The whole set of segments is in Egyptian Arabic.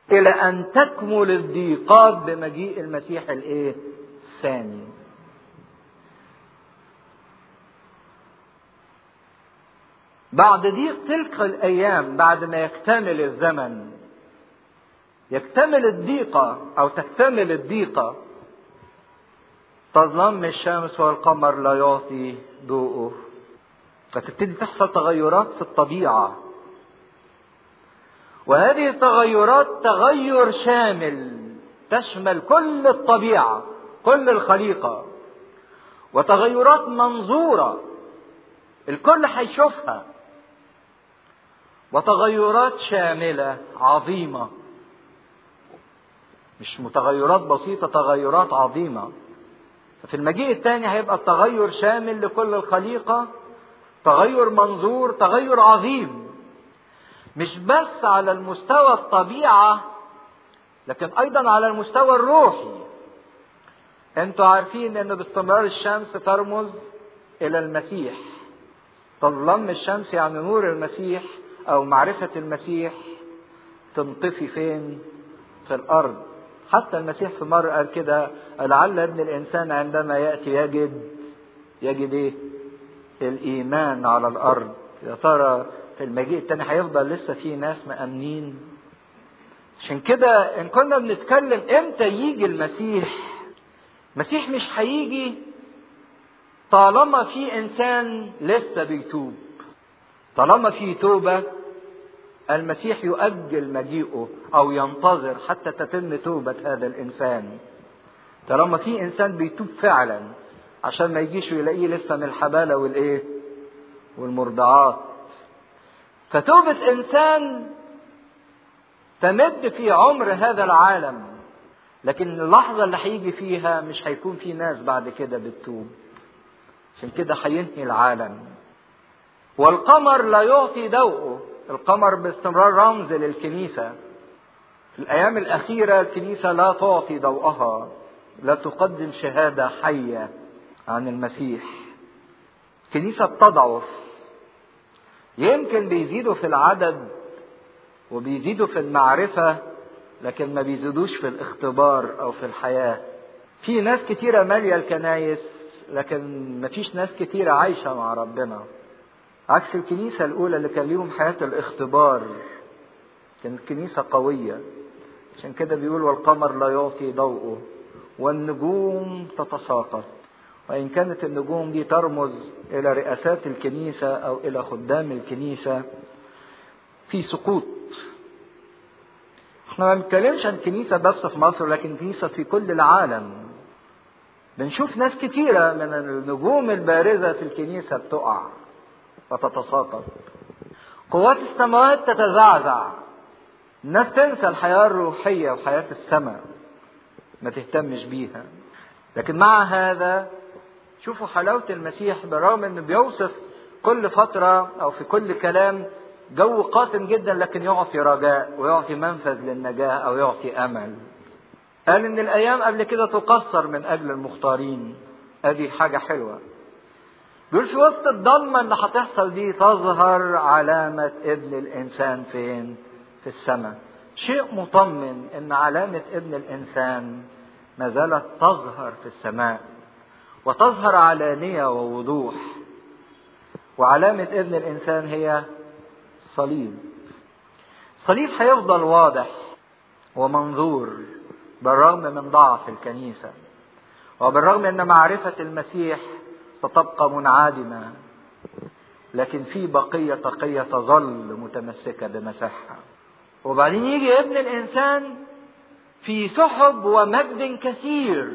الى ان تكمل الضيقات بمجيء المسيح الايه الثاني بعد ضيق تلك الايام بعد ما يكتمل الزمن يكتمل الضيقه او تكتمل الضيقه تظلم الشمس والقمر لا يعطي ضوءه فتبتدي تحصل تغيرات في الطبيعه وهذه التغيرات تغير شامل تشمل كل الطبيعه كل الخليقه وتغيرات منظوره الكل هيشوفها وتغيرات شامله عظيمه مش متغيرات بسيطه تغيرات عظيمه ففي المجيء الثاني هيبقى التغير شامل لكل الخليقه تغير منظور تغير عظيم مش بس على المستوى الطبيعه لكن ايضا على المستوى الروحي انتوا عارفين ان باستمرار الشمس ترمز الى المسيح تظلم الشمس يعني نور المسيح او معرفة المسيح تنطفي فين في الارض حتى المسيح في مرة قال كده لعل ابن الانسان عندما يأتي يجد يجد ايه الايمان على الارض يا ترى في المجيء التاني هيفضل لسه في ناس مأمنين عشان كده ان كنا بنتكلم امتى يجي المسيح المسيح مش هيجي طالما في انسان لسه بيتوب طالما في توبه المسيح يؤجل مجيئه او ينتظر حتى تتم توبه هذا الانسان طالما في انسان بيتوب فعلا عشان ما يجيش ويلاقيه لسه من الحباله والايه والمرضعات فتوبه انسان تمد في عمر هذا العالم لكن اللحظه اللي هيجي فيها مش هيكون في ناس بعد كده بتتوب عشان كده هينهي العالم والقمر لا يعطي ضوءه القمر باستمرار رمز للكنيسة في الأيام الأخيرة الكنيسة لا تعطي ضوءها لا تقدم شهادة حية عن المسيح الكنيسة بتضعف يمكن بيزيدوا في العدد وبيزيدوا في المعرفة لكن ما بيزيدوش في الاختبار أو في الحياة في ناس كتيرة مالية الكنايس لكن مفيش ناس كتيرة عايشة مع ربنا عكس الكنيسة الأولى اللي كان ليهم حياة الاختبار كانت كنيسة قوية عشان كده بيقول والقمر لا يعطي ضوءه والنجوم تتساقط وإن كانت النجوم دي ترمز إلى رئاسات الكنيسة أو إلى خدام الكنيسة في سقوط احنا ما بنتكلمش عن كنيسة بس في مصر لكن كنيسة في كل العالم بنشوف ناس كتيرة من النجوم البارزة في الكنيسة بتقع وتتساقط قوات السماوات تتزعزع الناس تنسى الحياة الروحية وحياة السماء ما تهتمش بيها لكن مع هذا شوفوا حلاوة المسيح بالرغم انه بيوصف كل فترة او في كل كلام جو قاتم جدا لكن يعطي رجاء ويعطي منفذ للنجاة او يعطي امل قال ان الايام قبل كده تقصر من اجل المختارين ادي حاجة حلوة بيقول في وسط الضلمة اللي هتحصل دي تظهر علامة ابن الانسان فين في السماء شيء مطمن ان علامة ابن الانسان ما زالت تظهر في السماء وتظهر علانية ووضوح وعلامة ابن الانسان هي الصليب الصليب هيفضل واضح ومنظور بالرغم من ضعف الكنيسة وبالرغم ان معرفة المسيح ستبقى منعدمة لكن في بقية تقية تظل متمسكة بمساحها وبعدين يجي ابن الانسان في سحب ومجد كثير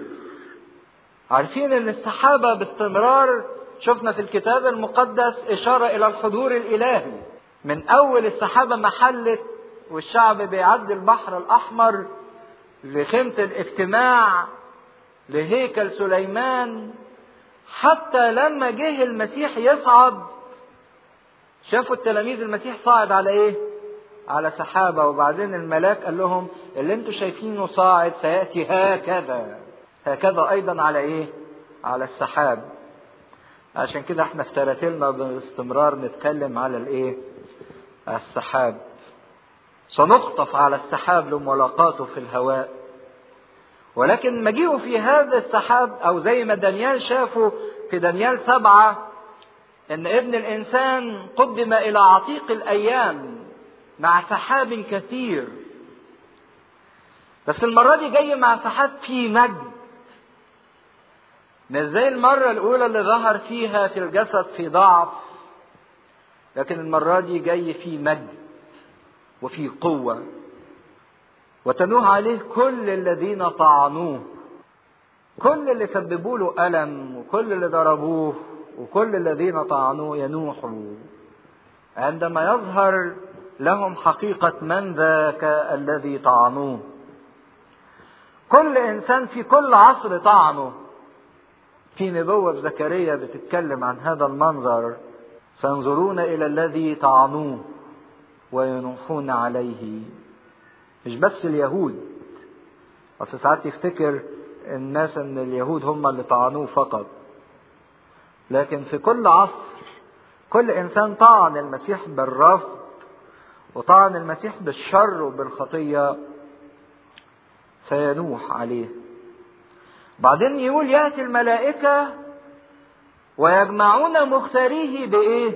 عارفين ان السحابة باستمرار شفنا في الكتاب المقدس اشارة الى الحضور الالهي من اول السحابة ما حلت والشعب بيعدي البحر الاحمر لخيمة الاجتماع لهيكل سليمان حتى لما جه المسيح يصعد شافوا التلاميذ المسيح صاعد على ايه على سحابة وبعدين الملاك قال لهم اللي انتوا شايفينه صاعد سيأتي هكذا هكذا ايضا على ايه على السحاب عشان كده احنا في تلاتلنا باستمرار نتكلم على الايه السحاب سنخطف على السحاب لملاقاته في الهواء ولكن مجيئه في هذا السحاب او زي ما دانيال شافه في دانيال سبعة ان ابن الانسان قدم الى عتيق الايام مع سحاب كثير بس المرة دي جاي مع سحاب فيه مجد مش زي المرة الأولى اللي ظهر فيها في الجسد في ضعف لكن المرة دي جاي فيه مجد وفي قوة وتنوه عليه كل الذين طعنوه كل اللي سببوا له ألم وكل اللي ضربوه وكل الذين طعنوه ينوحوا عندما يظهر لهم حقيقة من ذاك الذي طعنوه كل إنسان في كل عصر طعنه في نبوة في زكريا بتتكلم عن هذا المنظر سينظرون إلى الذي طعنوه وينوحون عليه مش بس اليهود أصل ساعات يفتكر الناس ان اليهود هم اللي طعنوه فقط لكن في كل عصر كل انسان طعن المسيح بالرفض وطعن المسيح بالشر وبالخطيه سينوح عليه بعدين يقول ياتي الملائكه ويجمعون مختاريه بايه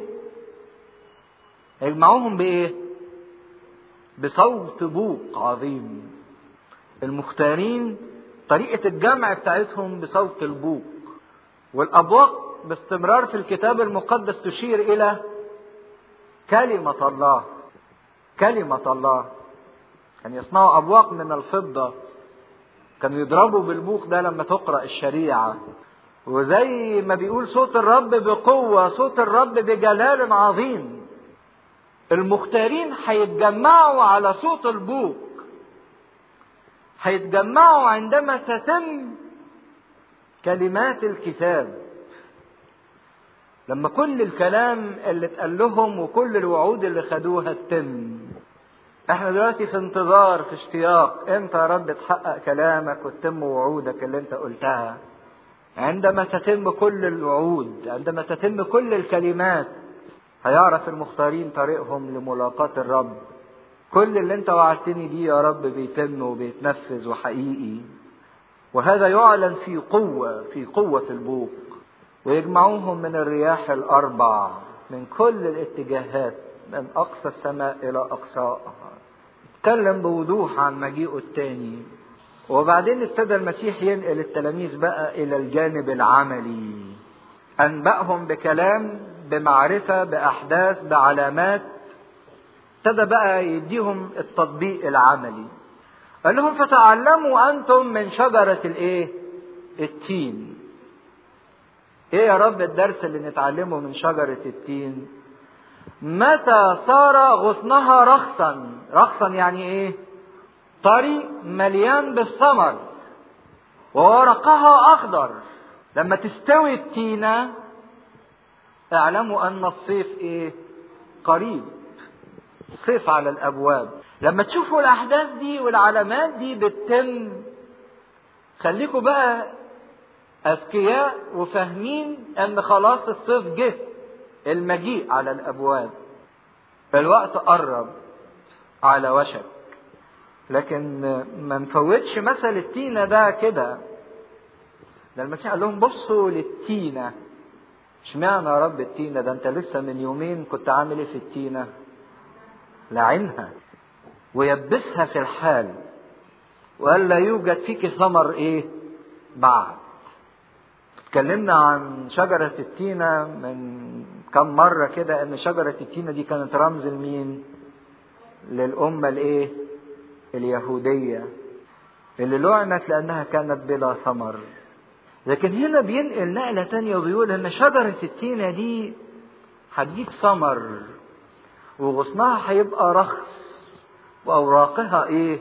يجمعوهم بايه بصوت بوق عظيم المختارين طريقة الجمع بتاعتهم بصوت البوق والأبواق باستمرار في الكتاب المقدس تشير إلى كلمة الله كلمة الله كان يعني يصنعوا أبواق من الفضة كانوا يضربوا بالبوق ده لما تقرأ الشريعة وزي ما بيقول صوت الرب بقوة صوت الرب بجلال عظيم المختارين هيتجمعوا على صوت البوق هيتجمعوا عندما تتم كلمات الكتاب لما كل الكلام اللي اتقال لهم وكل الوعود اللي خدوها تتم احنا دلوقتي في انتظار في اشتياق امتى يا رب تحقق كلامك وتتم وعودك اللي انت قلتها عندما تتم كل الوعود عندما تتم كل الكلمات هيعرف المختارين طريقهم لملاقاة الرب كل اللي انت وعدتني بيه يا رب بيتم وبيتنفذ وحقيقي وهذا يعلن في قوة في قوة البوق ويجمعوهم من الرياح الأربع من كل الاتجاهات من أقصى السماء إلى أقصاها اتكلم بوضوح عن مجيئه التاني وبعدين ابتدى المسيح ينقل التلاميذ بقى إلى الجانب العملي أنبأهم بكلام بمعرفة بأحداث بعلامات ابتدى بقى يديهم التطبيق العملي قال لهم فتعلموا انتم من شجرة الايه التين ايه يا رب الدرس اللي نتعلمه من شجرة التين متى صار غصنها رخصا رخصا يعني ايه طري مليان بالثمر وورقها اخضر لما تستوي التينة اعلموا ان الصيف ايه قريب صيف على الابواب لما تشوفوا الاحداث دي والعلامات دي بتتم خليكم بقى اذكياء وفاهمين ان خلاص الصيف جه المجيء على الابواب الوقت قرب على وشك لكن ما نفوتش مثل التينة ده كده ده المسيح قال لهم بصوا للتينة اشمعنى يا رب التينة ده انت لسه من يومين كنت عامل ايه في التينة لعنها ويبسها في الحال وقال لا يوجد فيك ثمر ايه بعد اتكلمنا عن شجرة التينة من كم مرة كده ان شجرة التينة دي كانت رمز لمين للأمة الايه اليهودية اللي لعنت لأنها كانت بلا ثمر لكن هنا بينقل نقلة تانية وبيقول ان شجرة التينة دي هتجيب ثمر وغصنها هيبقى رخص واوراقها ايه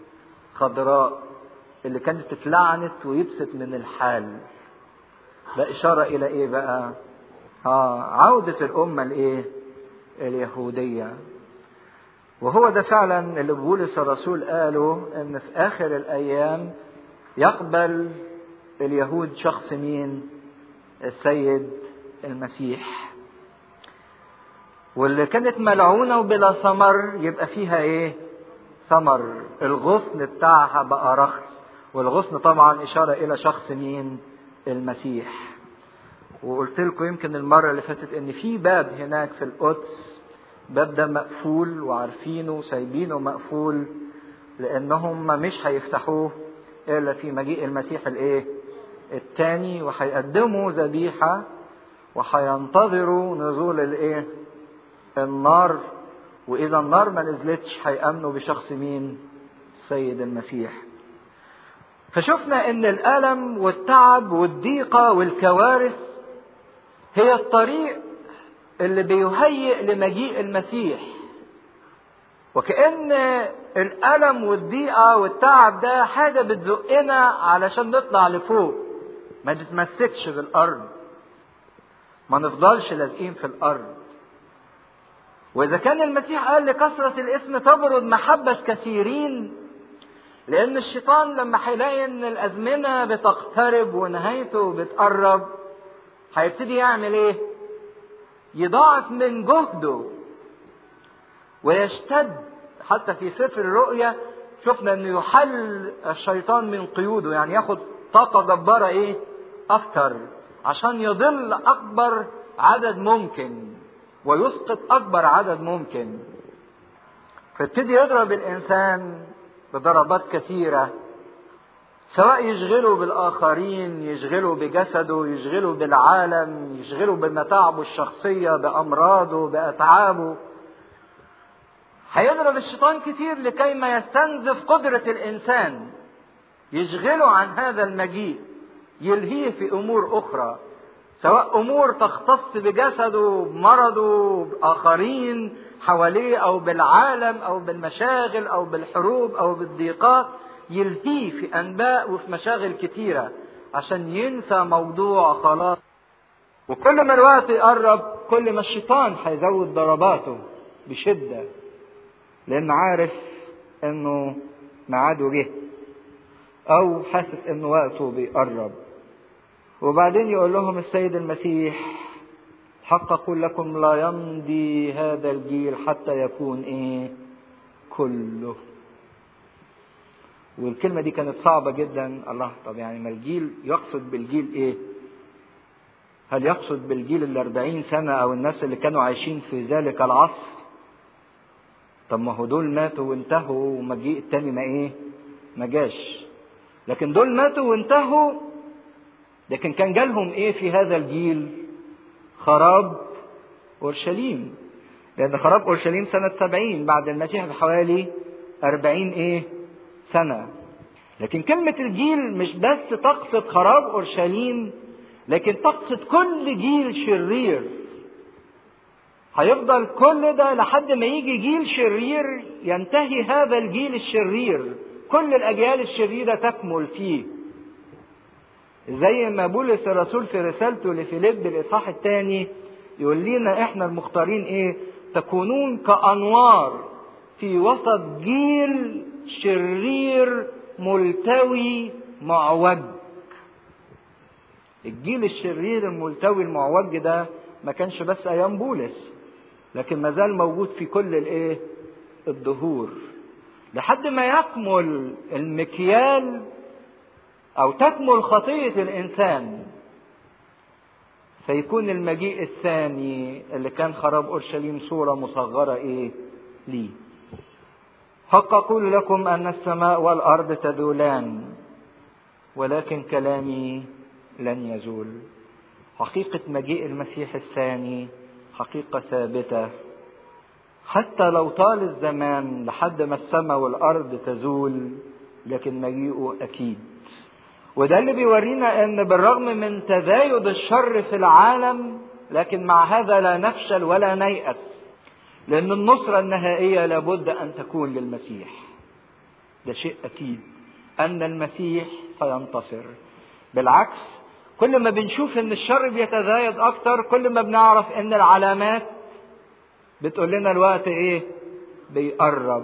خضراء اللي كانت اتلعنت ويبست من الحال ده اشاره الى ايه بقى اه عوده الامه الايه اليهوديه وهو ده فعلا اللي بولس الرسول قاله ان في اخر الايام يقبل اليهود شخص مين السيد المسيح واللي كانت ملعونة وبلا ثمر يبقى فيها ايه ثمر الغصن بتاعها بقى رخص والغصن طبعا إشارة إلى شخص مين المسيح وقلت لكم يمكن المرة اللي فاتت إن في باب هناك في القدس باب ده مقفول وعارفينه سايبينه مقفول لأنهم مش هيفتحوه إلا في مجيء المسيح الإيه؟ التاني وهيقدموا ذبيحة وهينتظروا نزول الإيه؟ النار وإذا النار ما نزلتش هيأمنوا بشخص مين؟ السيد المسيح. فشفنا إن الألم والتعب والضيقة والكوارث هي الطريق اللي بيهيئ لمجيء المسيح. وكأن الألم والضيقة والتعب ده حاجة بتزقنا علشان نطلع لفوق. ما نتمسكش بالأرض. ما نفضلش لازقين في الأرض. وإذا كان المسيح قال لكثرة الاسم تبرد محبة كثيرين لأن الشيطان لما هيلاقي إن الأزمنة بتقترب ونهايته بتقرب هيبتدي يعمل إيه؟ يضاعف من جهده ويشتد حتى في سفر الرؤيا شفنا إنه يحل الشيطان من قيوده يعني ياخد طاقة جبارة إيه؟ أكتر عشان يضل أكبر عدد ممكن ويسقط اكبر عدد ممكن فابتدي يضرب الانسان بضربات كثيره سواء يشغله بالاخرين يشغله بجسده يشغله بالعالم يشغله بمتاعبه الشخصيه بامراضه باتعابه هيضرب الشيطان كتير لكي ما يستنزف قدره الانسان يشغله عن هذا المجيء يلهيه في امور اخرى سواء امور تختص بجسده بمرضه باخرين حواليه او بالعالم او بالمشاغل او بالحروب او بالضيقات يلهيه في انباء وفي مشاغل كتيره عشان ينسى موضوع خلاص وكل ما الوقت يقرب كل ما الشيطان هيزود ضرباته بشده لان عارف انه ميعاده جه او حاسس انه وقته بيقرب وبعدين يقول لهم السيد المسيح حق أقول لكم لا يمضي هذا الجيل حتى يكون إيه كله والكلمة دي كانت صعبة جدا الله طب يعني ما الجيل يقصد بالجيل إيه هل يقصد بالجيل الأربعين سنة أو الناس اللي كانوا عايشين في ذلك العصر طب ما هو دول ماتوا وانتهوا ومجيء التاني ما إيه ما جاش لكن دول ماتوا وانتهوا لكن كان جالهم ايه في هذا الجيل خراب اورشليم لان خراب اورشليم سنة سبعين بعد المسيح بحوالي أربعين ايه سنة لكن كلمة الجيل مش بس تقصد خراب اورشليم لكن تقصد كل جيل شرير هيفضل كل ده لحد ما يجي جيل شرير ينتهي هذا الجيل الشرير كل الاجيال الشريره تكمل فيه زي ما بولس الرسول في رسالته لفيليب الاصحاح الثاني يقول لنا احنا المختارين ايه تكونون كانوار في وسط جيل شرير ملتوي معوج الجيل الشرير الملتوي المعوج ده ما كانش بس ايام بولس لكن ما زال موجود في كل الايه الدهور لحد ما يكمل المكيال او تكمل خطيه الانسان فيكون المجيء الثاني اللي كان خراب اورشليم صوره مصغره ايه ليه حق اقول لكم ان السماء والارض تزولان ولكن كلامي لن يزول حقيقه مجيء المسيح الثاني حقيقه ثابته حتى لو طال الزمان لحد ما السماء والارض تزول لكن مجيئه اكيد وده اللي بيورينا ان بالرغم من تزايد الشر في العالم لكن مع هذا لا نفشل ولا نيأس لان النصرة النهائية لابد ان تكون للمسيح ده شيء اكيد ان المسيح سينتصر بالعكس كل ما بنشوف ان الشر بيتزايد اكتر كل ما بنعرف ان العلامات بتقول لنا الوقت ايه بيقرب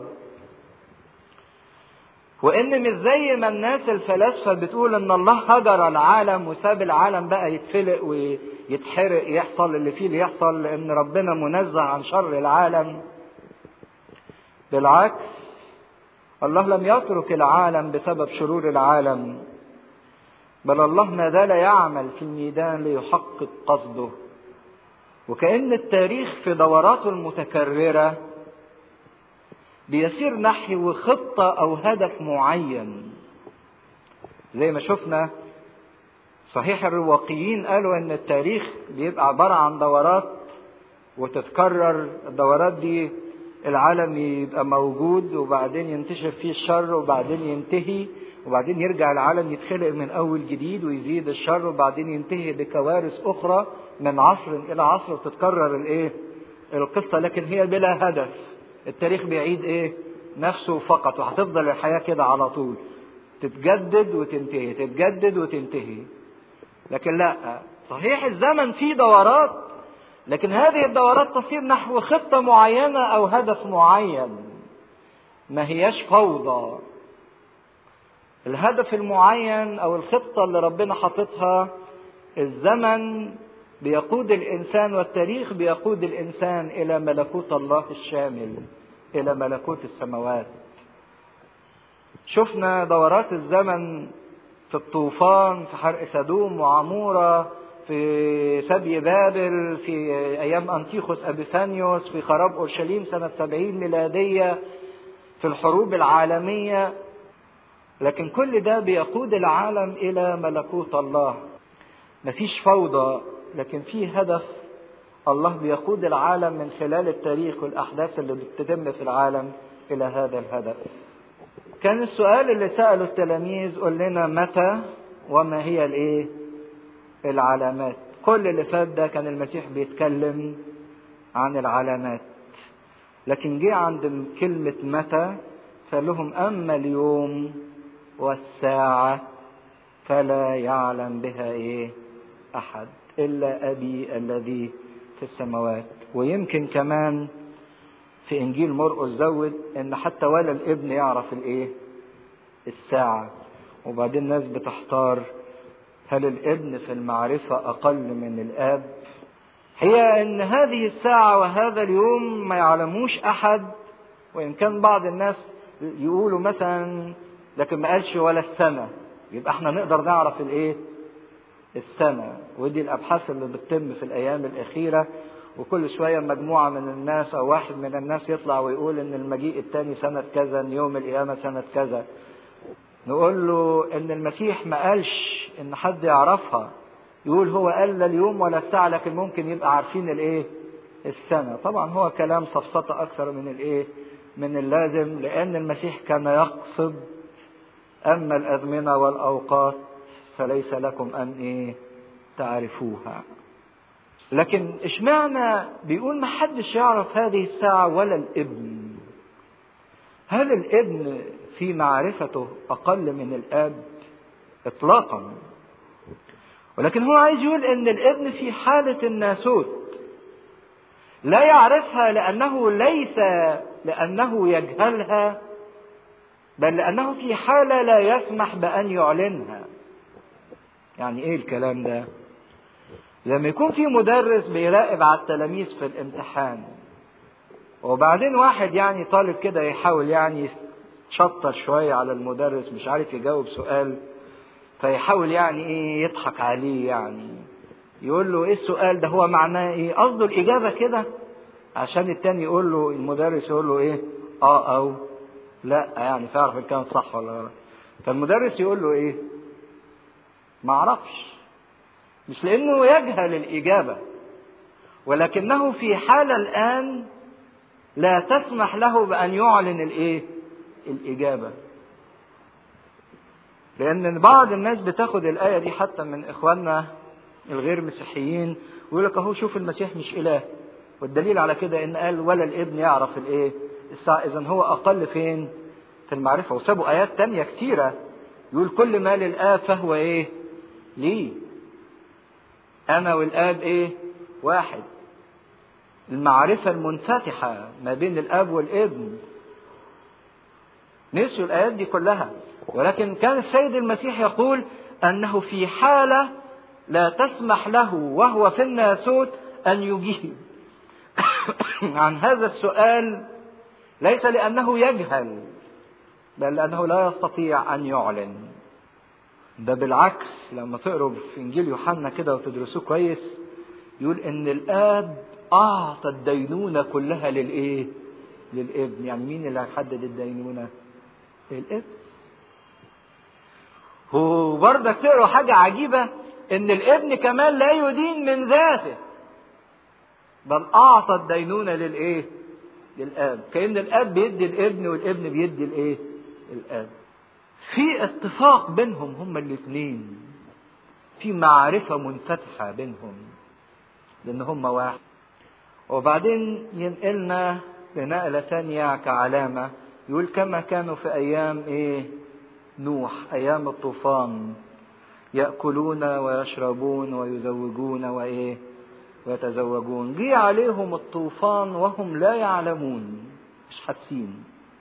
وان مش زي ما الناس الفلاسفه بتقول ان الله هجر العالم وساب العالم بقى يتفلق ويتحرق يحصل اللي فيه اللي يحصل لان ربنا منزه عن شر العالم بالعكس الله لم يترك العالم بسبب شرور العالم بل الله ما زال يعمل في الميدان ليحقق قصده وكأن التاريخ في دوراته المتكررة بيسير نحو خطة أو هدف معين زي ما شفنا صحيح الرواقيين قالوا ان التاريخ بيبقى عبارة عن دورات وتتكرر الدورات دي العالم يبقى موجود وبعدين ينتشر فيه الشر وبعدين ينتهي وبعدين يرجع العالم يتخلق من اول جديد ويزيد الشر وبعدين ينتهي بكوارث اخرى من عصر الى عصر وتتكرر الايه القصة لكن هي بلا هدف التاريخ بيعيد ايه نفسه فقط وهتفضل الحياة كده على طول تتجدد وتنتهي تتجدد وتنتهي لكن لا صحيح الزمن فيه دورات لكن هذه الدورات تصير نحو خطة معينة أو هدف معين ما هياش فوضى الهدف المعين أو الخطة اللي ربنا حاططها الزمن بيقود الإنسان والتاريخ بيقود الإنسان إلى ملكوت الله الشامل إلى ملكوت السماوات شفنا دورات الزمن في الطوفان في حرق سدوم وعمورة في سبي بابل في أيام أنتيخوس أبيفانيوس في خراب أورشليم سنة سبعين ميلادية في الحروب العالمية لكن كل ده بيقود العالم إلى ملكوت الله مفيش فوضى لكن في هدف الله بيقود العالم من خلال التاريخ والأحداث اللي بتتم في العالم إلى هذا الهدف كان السؤال اللي سأله التلاميذ قل لنا متى وما هي الايه العلامات كل اللي فات ده كان المسيح بيتكلم عن العلامات لكن جه عند كلمة متى فقال لهم أما اليوم والساعة فلا يعلم بها إيه أحد إلا أبي الذي في السماوات ويمكن كمان في انجيل مرقس زود ان حتى ولا الابن يعرف الايه الساعة وبعدين الناس بتحتار هل الابن في المعرفة اقل من الاب هي ان هذه الساعة وهذا اليوم ما يعلموش احد وان كان بعض الناس يقولوا مثلا لكن ما قالش ولا السنة يبقى احنا نقدر نعرف الايه السنة ودي الابحاث اللي بتتم في الايام الاخيرة وكل شوية مجموعة من الناس أو واحد من الناس يطلع ويقول إن المجيء الثاني سنة كذا إن يوم القيامة سنة كذا نقول له إن المسيح ما قالش إن حد يعرفها يقول هو قال لا اليوم ولا الساعة لكن ممكن يبقى عارفين الإيه السنة طبعا هو كلام سفسطة أكثر من الإيه من اللازم لأن المسيح كان يقصد أما الأزمنة والأوقات فليس لكم أن إيه تعرفوها لكن اشمعنى بيقول ما حدش يعرف هذه الساعة ولا الابن هل الابن في معرفته أقل من الآب إطلاقا ولكن هو عايز يقول إن الابن في حالة الناسوت لا يعرفها لأنه ليس لأنه يجهلها بل لأنه في حالة لا يسمح بأن يعلنها يعني إيه الكلام ده؟ لما يكون في مدرس بيراقب على التلاميذ في الامتحان وبعدين واحد يعني طالب كده يحاول يعني يشطر شوية على المدرس مش عارف يجاوب سؤال فيحاول يعني ايه يضحك عليه يعني يقول له ايه السؤال ده هو معناه ايه قصده الاجابة كده عشان التاني يقول له المدرس يقول له ايه اه او لا يعني تعرف ان كان صح ولا غلط فالمدرس يقول له ايه ما اعرفش مش لانه يجهل الاجابه ولكنه في حاله الان لا تسمح له بان يعلن الايه الاجابه لان بعض الناس بتاخد الايه دي حتى من اخواننا الغير مسيحيين ويقول لك اهو شوف المسيح مش اله والدليل على كده ان قال ولا الابن يعرف الايه الساعه اذا هو اقل فين في المعرفه وسابوا ايات تانية كتيره يقول كل ما للاب فهو ايه ليه انا والاب ايه واحد المعرفة المنفتحة ما بين الاب والابن نسوا الايات دي كلها ولكن كان السيد المسيح يقول انه في حالة لا تسمح له وهو في الناسوت ان يجيب عن هذا السؤال ليس لانه يجهل بل لأنه لا يستطيع أن يعلن ده بالعكس لما تقروا في إنجيل يوحنا كده وتدرسوه كويس يقول إن الآب أعطى الدينونة كلها للإيه؟ للابن، يعني مين اللي هيحدد الدينونة؟ الابن. وبرضك تقروا حاجة عجيبة إن الابن كمان لا يدين من ذاته. بل أعطى الدينونة للإيه؟ للآب، كأن الآب بيدي الابن والابن بيدي الإيه؟ الآب. في اتفاق بينهم هما الاثنين. في معرفة منفتحة بينهم. لأن هما واحد. وبعدين ينقلنا لنقلة تانية كعلامة يقول كما كانوا في أيام إيه؟ نوح أيام الطوفان يأكلون ويشربون ويزوجون وإيه؟ ويتزوجون جه عليهم الطوفان وهم لا يعلمون مش حاسين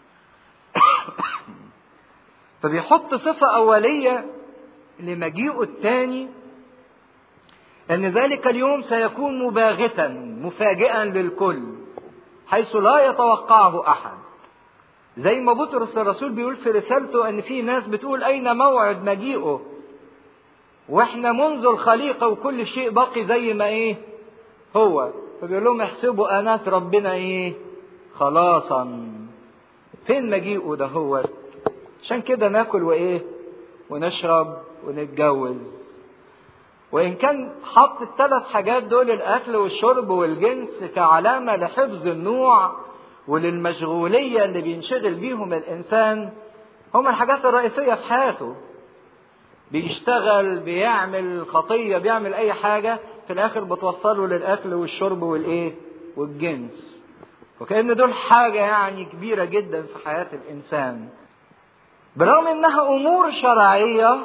فبيحط صفة أولية لمجيئه الثاني أن ذلك اليوم سيكون مباغتا مفاجئا للكل حيث لا يتوقعه أحد زي ما بطرس الرسول بيقول في رسالته أن في ناس بتقول أين موعد مجيئه واحنا منذ الخليقة وكل شيء باقي زي ما ايه هو فبيقول لهم احسبوا انات ربنا ايه خلاصا فين مجيئه ده هو عشان كده ناكل وايه ونشرب ونتجوز وان كان حط الثلاث حاجات دول الاكل والشرب والجنس كعلامه لحفظ النوع وللمشغوليه اللي بينشغل بيهم الانسان هم الحاجات الرئيسيه في حياته بيشتغل بيعمل خطيه بيعمل اي حاجه في الاخر بتوصله للاكل والشرب والايه والجنس وكأن دول حاجه يعني كبيره جدا في حياه الانسان برغم انها امور شرعيه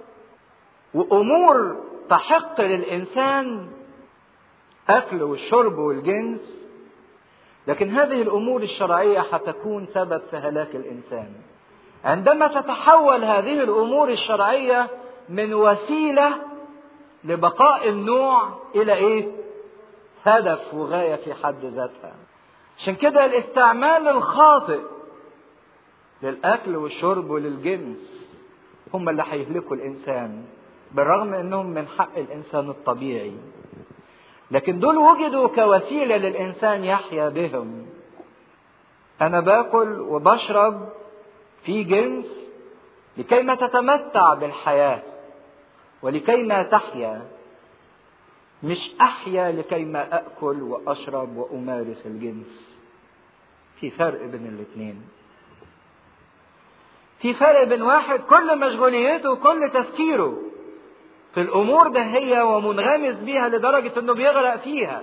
وامور تحق للانسان اكل والشرب والجنس لكن هذه الامور الشرعيه حتكون سبب في هلاك الانسان عندما تتحول هذه الامور الشرعيه من وسيله لبقاء النوع الى ايه هدف وغايه في حد ذاتها عشان كده الاستعمال الخاطئ للاكل والشرب وللجنس هم اللي هيهلكوا الانسان بالرغم انهم من حق الانسان الطبيعي لكن دول وجدوا كوسيله للانسان يحيا بهم انا باكل وبشرب في جنس لكي ما تتمتع بالحياه ولكي ما تحيا مش احيا لكي ما اكل واشرب وامارس الجنس في فرق بين الاثنين في فرق بين واحد كل مشغوليته وكل تفكيره في الامور ده هي ومنغمس بيها لدرجه انه بيغرق فيها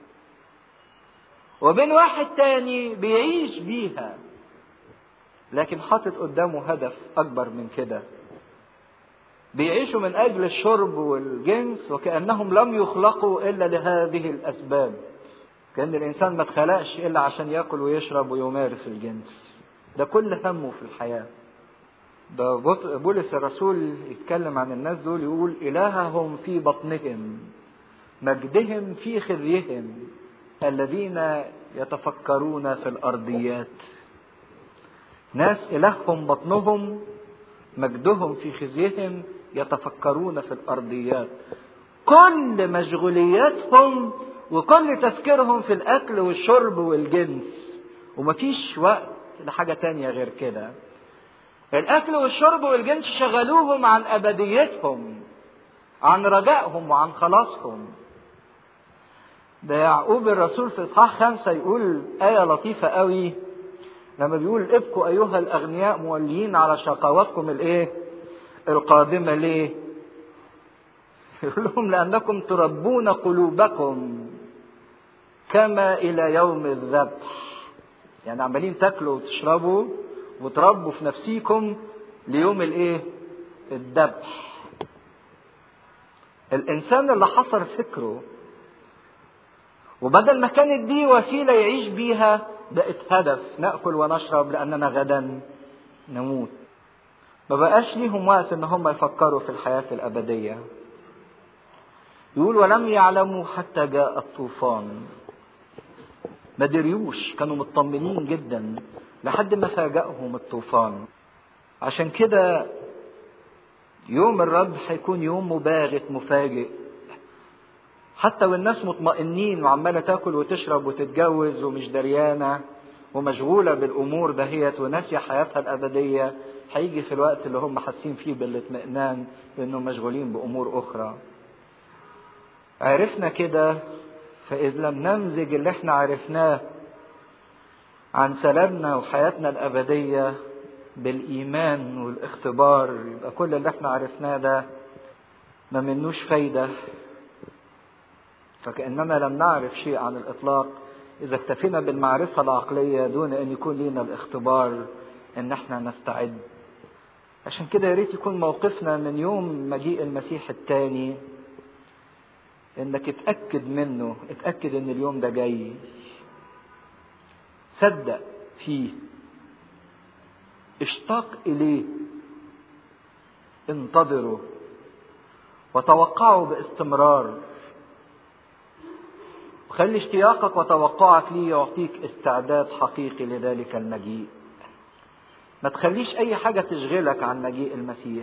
وبين واحد تاني بيعيش بيها لكن حاطط قدامه هدف اكبر من كده بيعيشوا من اجل الشرب والجنس وكانهم لم يخلقوا الا لهذه الاسباب كان الانسان ما اتخلقش الا عشان ياكل ويشرب ويمارس الجنس ده كل همه في الحياه ده بولس الرسول يتكلم عن الناس دول يقول إلههم في بطنهم مجدهم في خزيهم الذين يتفكرون في الأرضيات ناس إلههم بطنهم مجدهم في خزيهم يتفكرون في الأرضيات كل مشغولياتهم وكل تفكيرهم في الأكل والشرب والجنس ومفيش وقت لحاجة تانية غير كده الاكل والشرب والجنس شغلوهم عن ابديتهم عن رجائهم وعن خلاصهم ده يعقوب الرسول في اصحاح خمسة يقول آية لطيفة قوي لما بيقول ابكوا أيها الأغنياء موليين على شقاوتكم الإيه؟ القادمة ليه؟ يقول لهم لأنكم تربون قلوبكم كما إلى يوم الذبح يعني عمالين تاكلوا وتشربوا وتربوا في نفسيكم ليوم الايه الذبح الانسان اللي حصر فكره وبدل ما كانت دي وسيله يعيش بيها بقت هدف ناكل ونشرب لاننا غدا نموت ما بقاش ليهم وقت ان هم يفكروا في الحياه الابديه يقول ولم يعلموا حتى جاء الطوفان ما دريوش كانوا مطمنين جدا لحد ما فاجأهم الطوفان عشان كده يوم الرب هيكون يوم مباغت مفاجئ حتى والناس مطمئنين وعمالة تاكل وتشرب وتتجوز ومش دريانة ومشغولة بالأمور دهيت وناسية حياتها الأبدية هيجي في الوقت اللي هم حاسين فيه بالاطمئنان لأنهم مشغولين بأمور أخرى عرفنا كده فإذ لم نمزج اللي احنا عرفناه عن سلامنا وحياتنا الأبدية بالإيمان والاختبار يبقى كل اللي احنا عرفناه ده ما منوش فايدة فكأننا لم نعرف شيء عن الإطلاق إذا اكتفينا بالمعرفة العقلية دون أن يكون لنا الاختبار أن احنا نستعد عشان كده يا ريت يكون موقفنا من يوم مجيء المسيح الثاني انك اتأكد منه اتأكد ان اليوم ده جاي صدق فيه اشتاق اليه انتظره وتوقعه باستمرار وخلي اشتياقك وتوقعك ليه يعطيك استعداد حقيقي لذلك المجيء ما تخليش اي حاجة تشغلك عن مجيء المسيح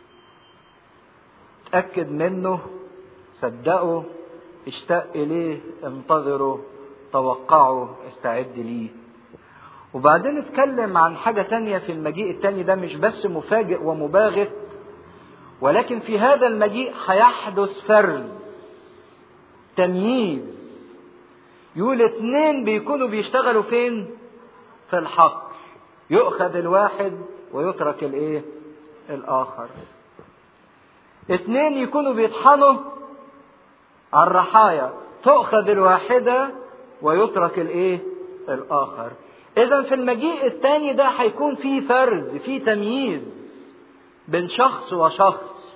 تأكد منه صدقه اشتاق اليه انتظره توقعه استعد ليه وبعدين اتكلم عن حاجة تانية في المجيء التاني ده مش بس مفاجئ ومباغت ولكن في هذا المجيء هيحدث فرز تمييز يقول اتنين بيكونوا بيشتغلوا فين في الحق يؤخذ الواحد ويترك الايه الاخر اتنين يكونوا بيطحنوا على الرحايا تؤخذ الواحدة ويترك الايه الاخر اذا في المجيء الثاني ده هيكون في فرز في تمييز بين شخص وشخص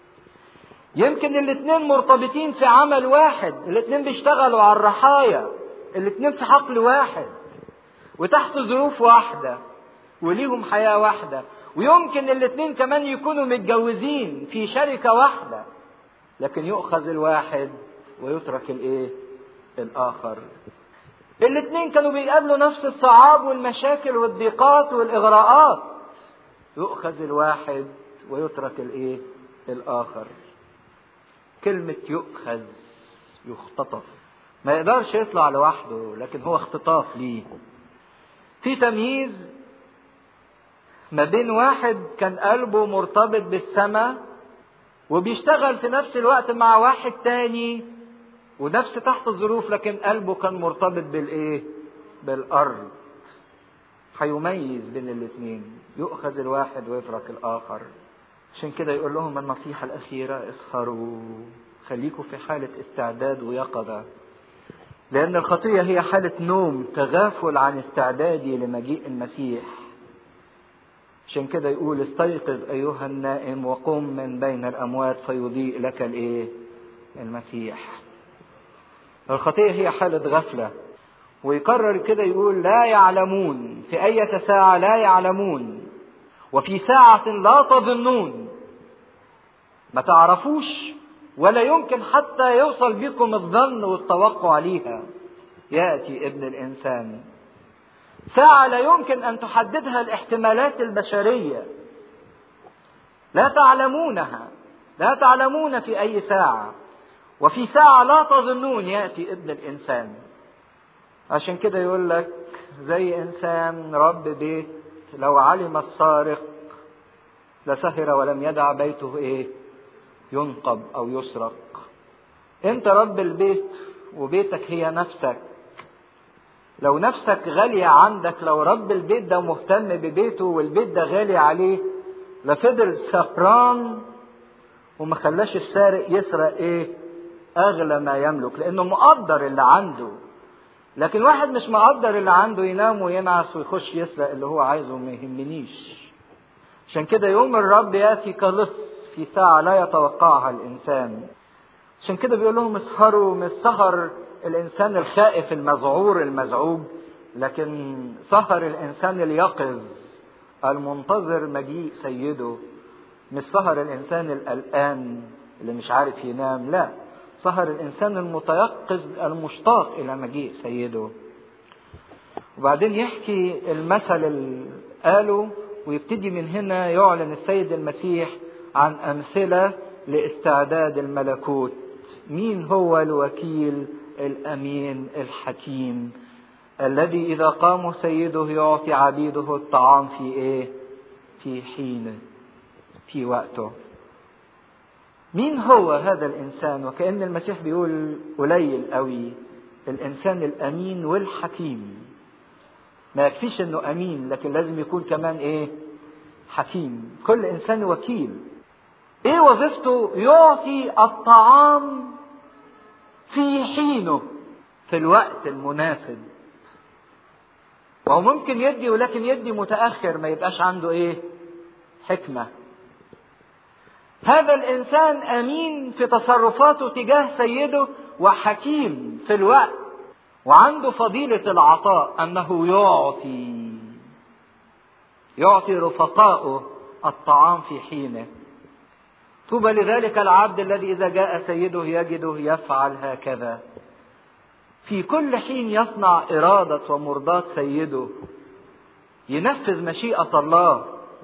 يمكن الاثنين مرتبطين في عمل واحد الاثنين بيشتغلوا على الرحايا الاثنين في حقل واحد وتحت ظروف واحدة وليهم حياة واحدة ويمكن الاثنين كمان يكونوا متجوزين في شركة واحدة لكن يؤخذ الواحد ويترك الايه الاخر الاثنين كانوا بيقابلوا نفس الصعاب والمشاكل والضيقات والاغراءات يؤخذ الواحد ويترك الايه الاخر كلمة يؤخذ يختطف ما يقدرش يطلع لوحده لكن هو اختطاف ليه في تمييز ما بين واحد كان قلبه مرتبط بالسماء وبيشتغل في نفس الوقت مع واحد تاني ونفس تحت الظروف لكن قلبه كان مرتبط بالايه بالارض هيميز بين الاثنين يؤخذ الواحد ويترك الاخر عشان كده يقول لهم النصيحة الأخيرة اسهروا خليكم في حالة استعداد ويقظة لأن الخطية هي حالة نوم تغافل عن استعدادي لمجيء المسيح عشان كده يقول استيقظ أيها النائم وقم من بين الأموات فيضيء لك الإيه؟ المسيح. الخطية هي حالة غفلة ويكرر كده يقول لا يعلمون في أية ساعة لا يعلمون وفي ساعة لا تظنون ما تعرفوش ولا يمكن حتى يوصل بكم الظن والتوقع ليها يأتي ابن الإنسان ساعة لا يمكن أن تحددها الاحتمالات البشرية لا تعلمونها لا تعلمون في أي ساعة وفي ساعة لا تظنون يأتي ابن الإنسان عشان كده يقول لك زي إنسان رب بيت لو علم السارق لسهر ولم يدع بيته إيه ينقب أو يسرق أنت رب البيت وبيتك هي نفسك لو نفسك غالية عندك لو رب البيت ده مهتم ببيته والبيت ده غالي عليه لفضل سهران وما خلاش السارق يسرق ايه اغلى ما يملك لانه مقدر اللي عنده لكن واحد مش مقدر اللي عنده ينام وينعس ويخش يسرق اللي هو عايزه وما يهمنيش عشان كده يوم الرب ياتي كلص في ساعة لا يتوقعها الإنسان عشان كده بيقول لهم اسهروا من سهر الإنسان الخائف المذعور المزعوج لكن سهر الإنسان اليقظ المنتظر مجيء سيده مش سهر الإنسان القلقان اللي مش عارف ينام لا سهر الإنسان المتيقظ المشتاق إلى مجيء سيده وبعدين يحكي المثل اللي قاله ويبتدي من هنا يعلن السيد المسيح عن أمثلة لاستعداد الملكوت مين هو الوكيل الأمين الحكيم الذي إذا قام سيده يعطي عبيده الطعام في إيه في حينه في وقته مين هو هذا الإنسان وكأن المسيح بيقول قليل قوي الإنسان الأمين والحكيم ما يكفيش انه امين لكن لازم يكون كمان ايه حكيم كل انسان وكيل ايه وظيفته يعطي الطعام في حينه في الوقت المناسب وهو ممكن يدي ولكن يدي متاخر ما يبقاش عنده ايه حكمه هذا الانسان امين في تصرفاته تجاه سيده وحكيم في الوقت وعنده فضيلة العطاء أنه يعطي يعطي رفقائه الطعام في حينه طوبى لذلك العبد الذي إذا جاء سيده يجده يفعل هكذا في كل حين يصنع إرادة ومرضاة سيده ينفذ مشيئة الله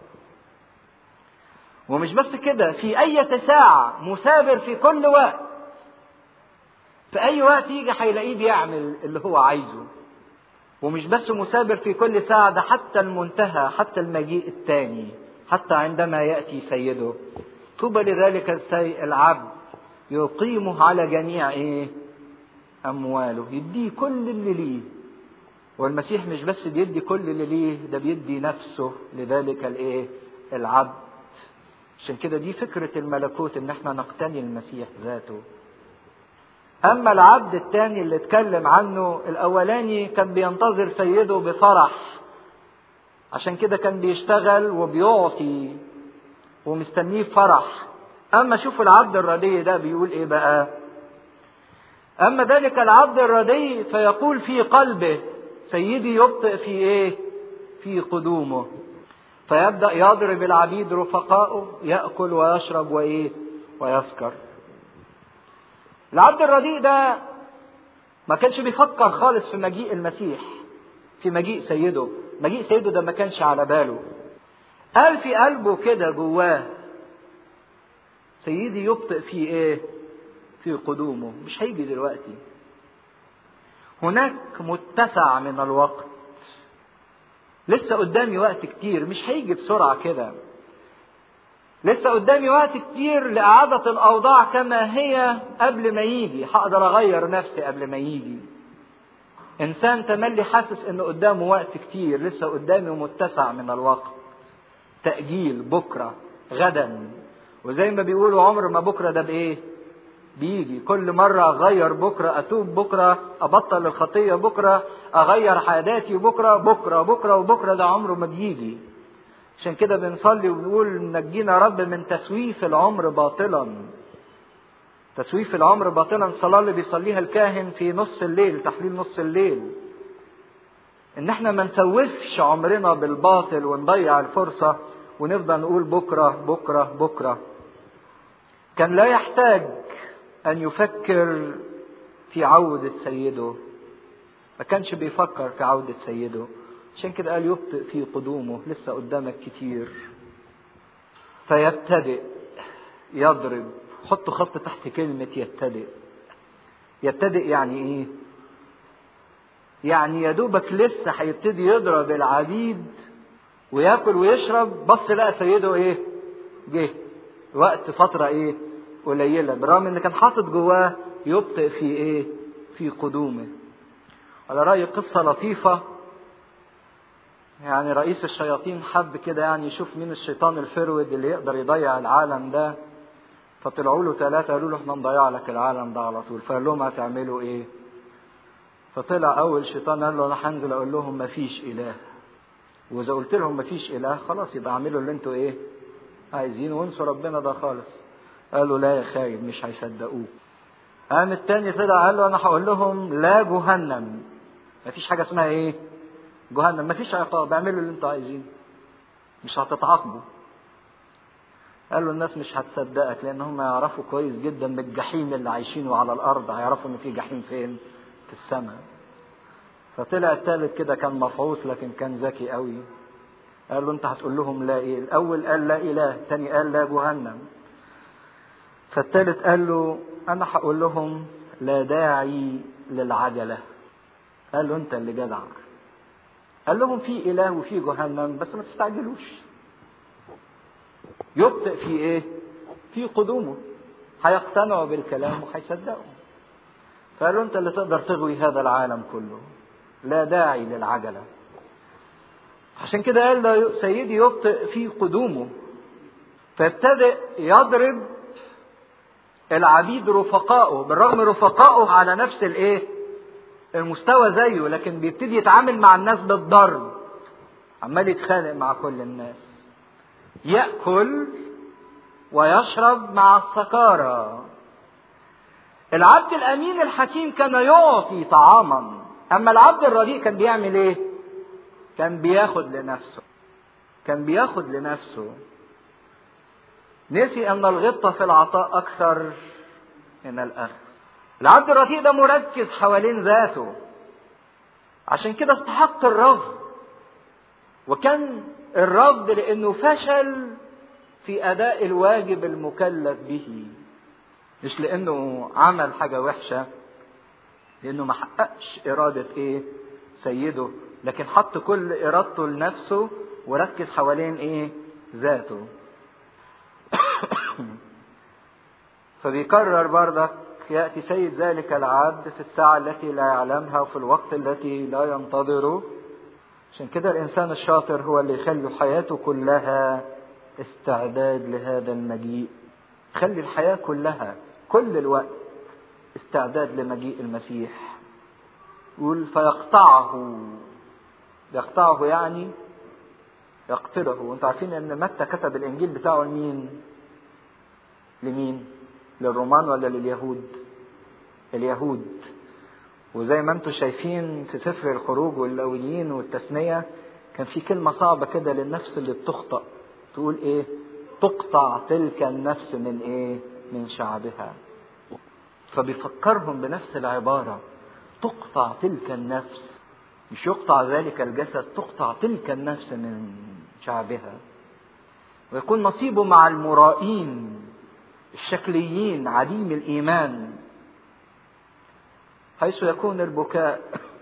ومش بس كده في أي ساعة مثابر في كل وقت في أي وقت يجي هيلاقيه بيعمل اللي هو عايزه ومش بس مثابر في كل ساعة ده حتى المنتهى حتى المجيء الثاني حتى عندما يأتي سيده طوبى لذلك السي العبد يقيمه على جميع ايه أمواله يديه كل اللي ليه والمسيح مش بس بيدي كل اللي ليه ده بيدي نفسه لذلك الايه العبد عشان كده دي فكرة الملكوت ان احنا نقتني المسيح ذاته اما العبد الثاني اللي اتكلم عنه الاولاني كان بينتظر سيده بفرح عشان كده كان بيشتغل وبيعطي ومستنيه بفرح اما شوف العبد الردي ده بيقول ايه بقى اما ذلك العبد الردي فيقول في قلبه سيدي يبطئ في ايه في قدومه فيبدا يضرب العبيد رفقائه ياكل ويشرب وايه ويسكر العبد الرديء ده ما كانش بيفكر خالص في مجيء المسيح في مجيء سيده مجيء سيده ده ما كانش على باله قال في قلبه كده جواه سيدي يبطئ في ايه في قدومه مش هيجي دلوقتي هناك متسع من الوقت لسه قدامي وقت كتير مش هيجي بسرعة كده لسه قدامي وقت كتير لإعادة الأوضاع كما هي قبل ما يجي هقدر أغير نفسي قبل ما يجي إنسان تملي حاسس إنه قدامه وقت كتير لسه قدامه متسع من الوقت تأجيل بكرة غدا وزي ما بيقولوا عمر ما بكرة ده بإيه بيجي كل مرة أغير بكرة أتوب بكرة أبطل الخطية بكرة أغير عاداتي بكرة بكرة بكرة وبكرة ده عمره ما بيجي عشان كده بنصلي وبنقول نجينا رب من تسويف العمر باطلا تسويف العمر باطلا الصلاة اللي بيصليها الكاهن في نص الليل تحليل نص الليل ان احنا ما نسوفش عمرنا بالباطل ونضيع الفرصة ونفضل نقول بكرة بكرة بكرة كان لا يحتاج ان يفكر في عودة سيده ما كانش بيفكر في عودة سيده عشان كده قال يبطئ في قدومه لسه قدامك كتير فيبتدئ يضرب حطوا خط تحت كلمة يبتدئ يبتدئ يعني ايه يعني يا دوبك لسه هيبتدي يضرب العبيد وياكل ويشرب بص لقى سيده ايه جه وقت فترة ايه قليلة برغم ان كان حاطط جواه يبطئ في ايه في قدومه على رأي قصة لطيفة يعني رئيس الشياطين حب كده يعني يشوف مين الشيطان الفرود اللي يقدر يضيع العالم ده فطلعوا له ثلاثة قالوا له احنا نضيع لك العالم ده على طول فقال لهم هتعملوا ايه؟ فطلع أول شيطان قال له أنا هنزل أقول لهم مفيش إله وإذا قلت لهم مفيش إله خلاص يبقى اعملوا اللي انتوا إيه؟ عايزينه وانسوا ربنا ده خالص قالوا لا يا خايب مش هيصدقوه قام التاني طلع قال له أنا هقول لهم لا جهنم مفيش حاجة اسمها إيه؟ جهنم مفيش عقاب اعملوا اللي انتوا عايزينه مش هتتعاقبوا قال له الناس مش هتصدقك لان هم يعرفوا كويس جدا من الجحيم اللي عايشينه على الارض هيعرفوا ان في جحيم فين في السماء فطلع الثالث كده كان مفعوص لكن كان ذكي قوي قال له انت هتقول لهم لا ايه الاول قال لا اله الثاني قال لا جهنم فالثالث قال له انا هقول لهم لا داعي للعجله قال له انت اللي جدع قال لهم في اله وفي جهنم بس ما تستعجلوش يبطئ في ايه في قدومه هيقتنعوا بالكلام وهيصدقوا فقال له انت اللي تقدر تغوي هذا العالم كله لا داعي للعجله عشان كده قال له سيدي يبطئ في قدومه فابتدأ يضرب العبيد رفقائه بالرغم رفقائه على نفس الايه المستوى زيه لكن بيبتدي يتعامل مع الناس بالضرب عمال يتخانق مع كل الناس يأكل ويشرب مع السكارى العبد الأمين الحكيم كان يعطي طعاما أما العبد الرديء كان بيعمل إيه؟ كان بياخد لنفسه كان بياخد لنفسه نسي أن الغبطة في العطاء أكثر من الأخذ العبد الرديء ده مركز حوالين ذاته عشان كده استحق الرفض وكان الرفض لأنه فشل في أداء الواجب المكلف به مش لأنه عمل حاجة وحشة لأنه ما حققش إرادة إيه سيده لكن حط كل إرادته لنفسه وركز حوالين إيه ذاته فبيكرر بردك يأتي سيد ذلك العبد في الساعة التي لا يعلمها وفي الوقت التي لا ينتظره عشان كده الإنسان الشاطر هو اللي يخلي حياته كلها استعداد لهذا المجيء خلي الحياة كلها كل الوقت استعداد لمجيء المسيح يقول فيقطعه يقطعه يعني يقتله وانتوا عارفين ان متى كتب الانجيل بتاعه لمين لمين للرومان ولا لليهود اليهود وزي ما انتم شايفين في سفر الخروج والاوليين والتثنيه كان في كلمه صعبه كده للنفس اللي بتخطأ تقول ايه تقطع تلك النفس من ايه من شعبها فبيفكرهم بنفس العباره تقطع تلك النفس مش يقطع ذلك الجسد تقطع تلك النفس من شعبها ويكون نصيبه مع المرائين الشكليين عديم الايمان حيث يكون البكاء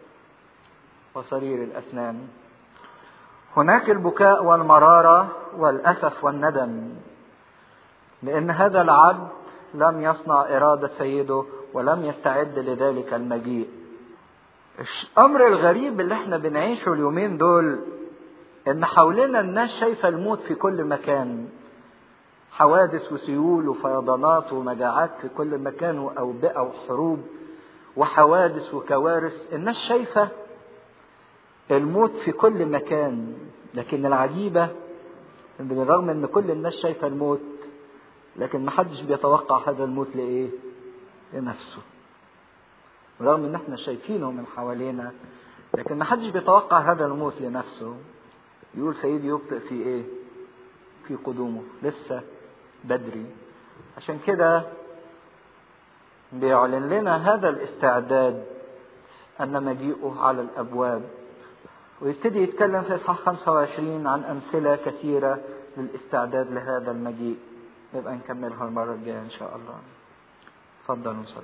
وصرير الاسنان هناك البكاء والمراره والاسف والندم لان هذا العبد لم يصنع اراده سيده ولم يستعد لذلك المجيء الامر الغريب اللي احنا بنعيشه اليومين دول ان حوالينا الناس شايفه الموت في كل مكان حوادث وسيول وفيضانات ومجاعات في كل مكان واوبئه وحروب وحوادث وكوارث الناس شايفه الموت في كل مكان لكن العجيبه ان بالرغم ان كل الناس شايفه الموت لكن محدش بيتوقع هذا الموت لايه لنفسه رغم ان احنا شايفينه من حوالينا لكن ما حدش بيتوقع هذا الموت لنفسه يقول سيدي يبطئ في ايه في قدومه لسه بدري عشان كده بيعلن لنا هذا الاستعداد ان مجيئه على الابواب ويبتدي يتكلم في اصحاح 25 عن امثله كثيره للاستعداد لهذا المجيء نبقى نكملها المره الجايه ان شاء الله اتفضل نصلي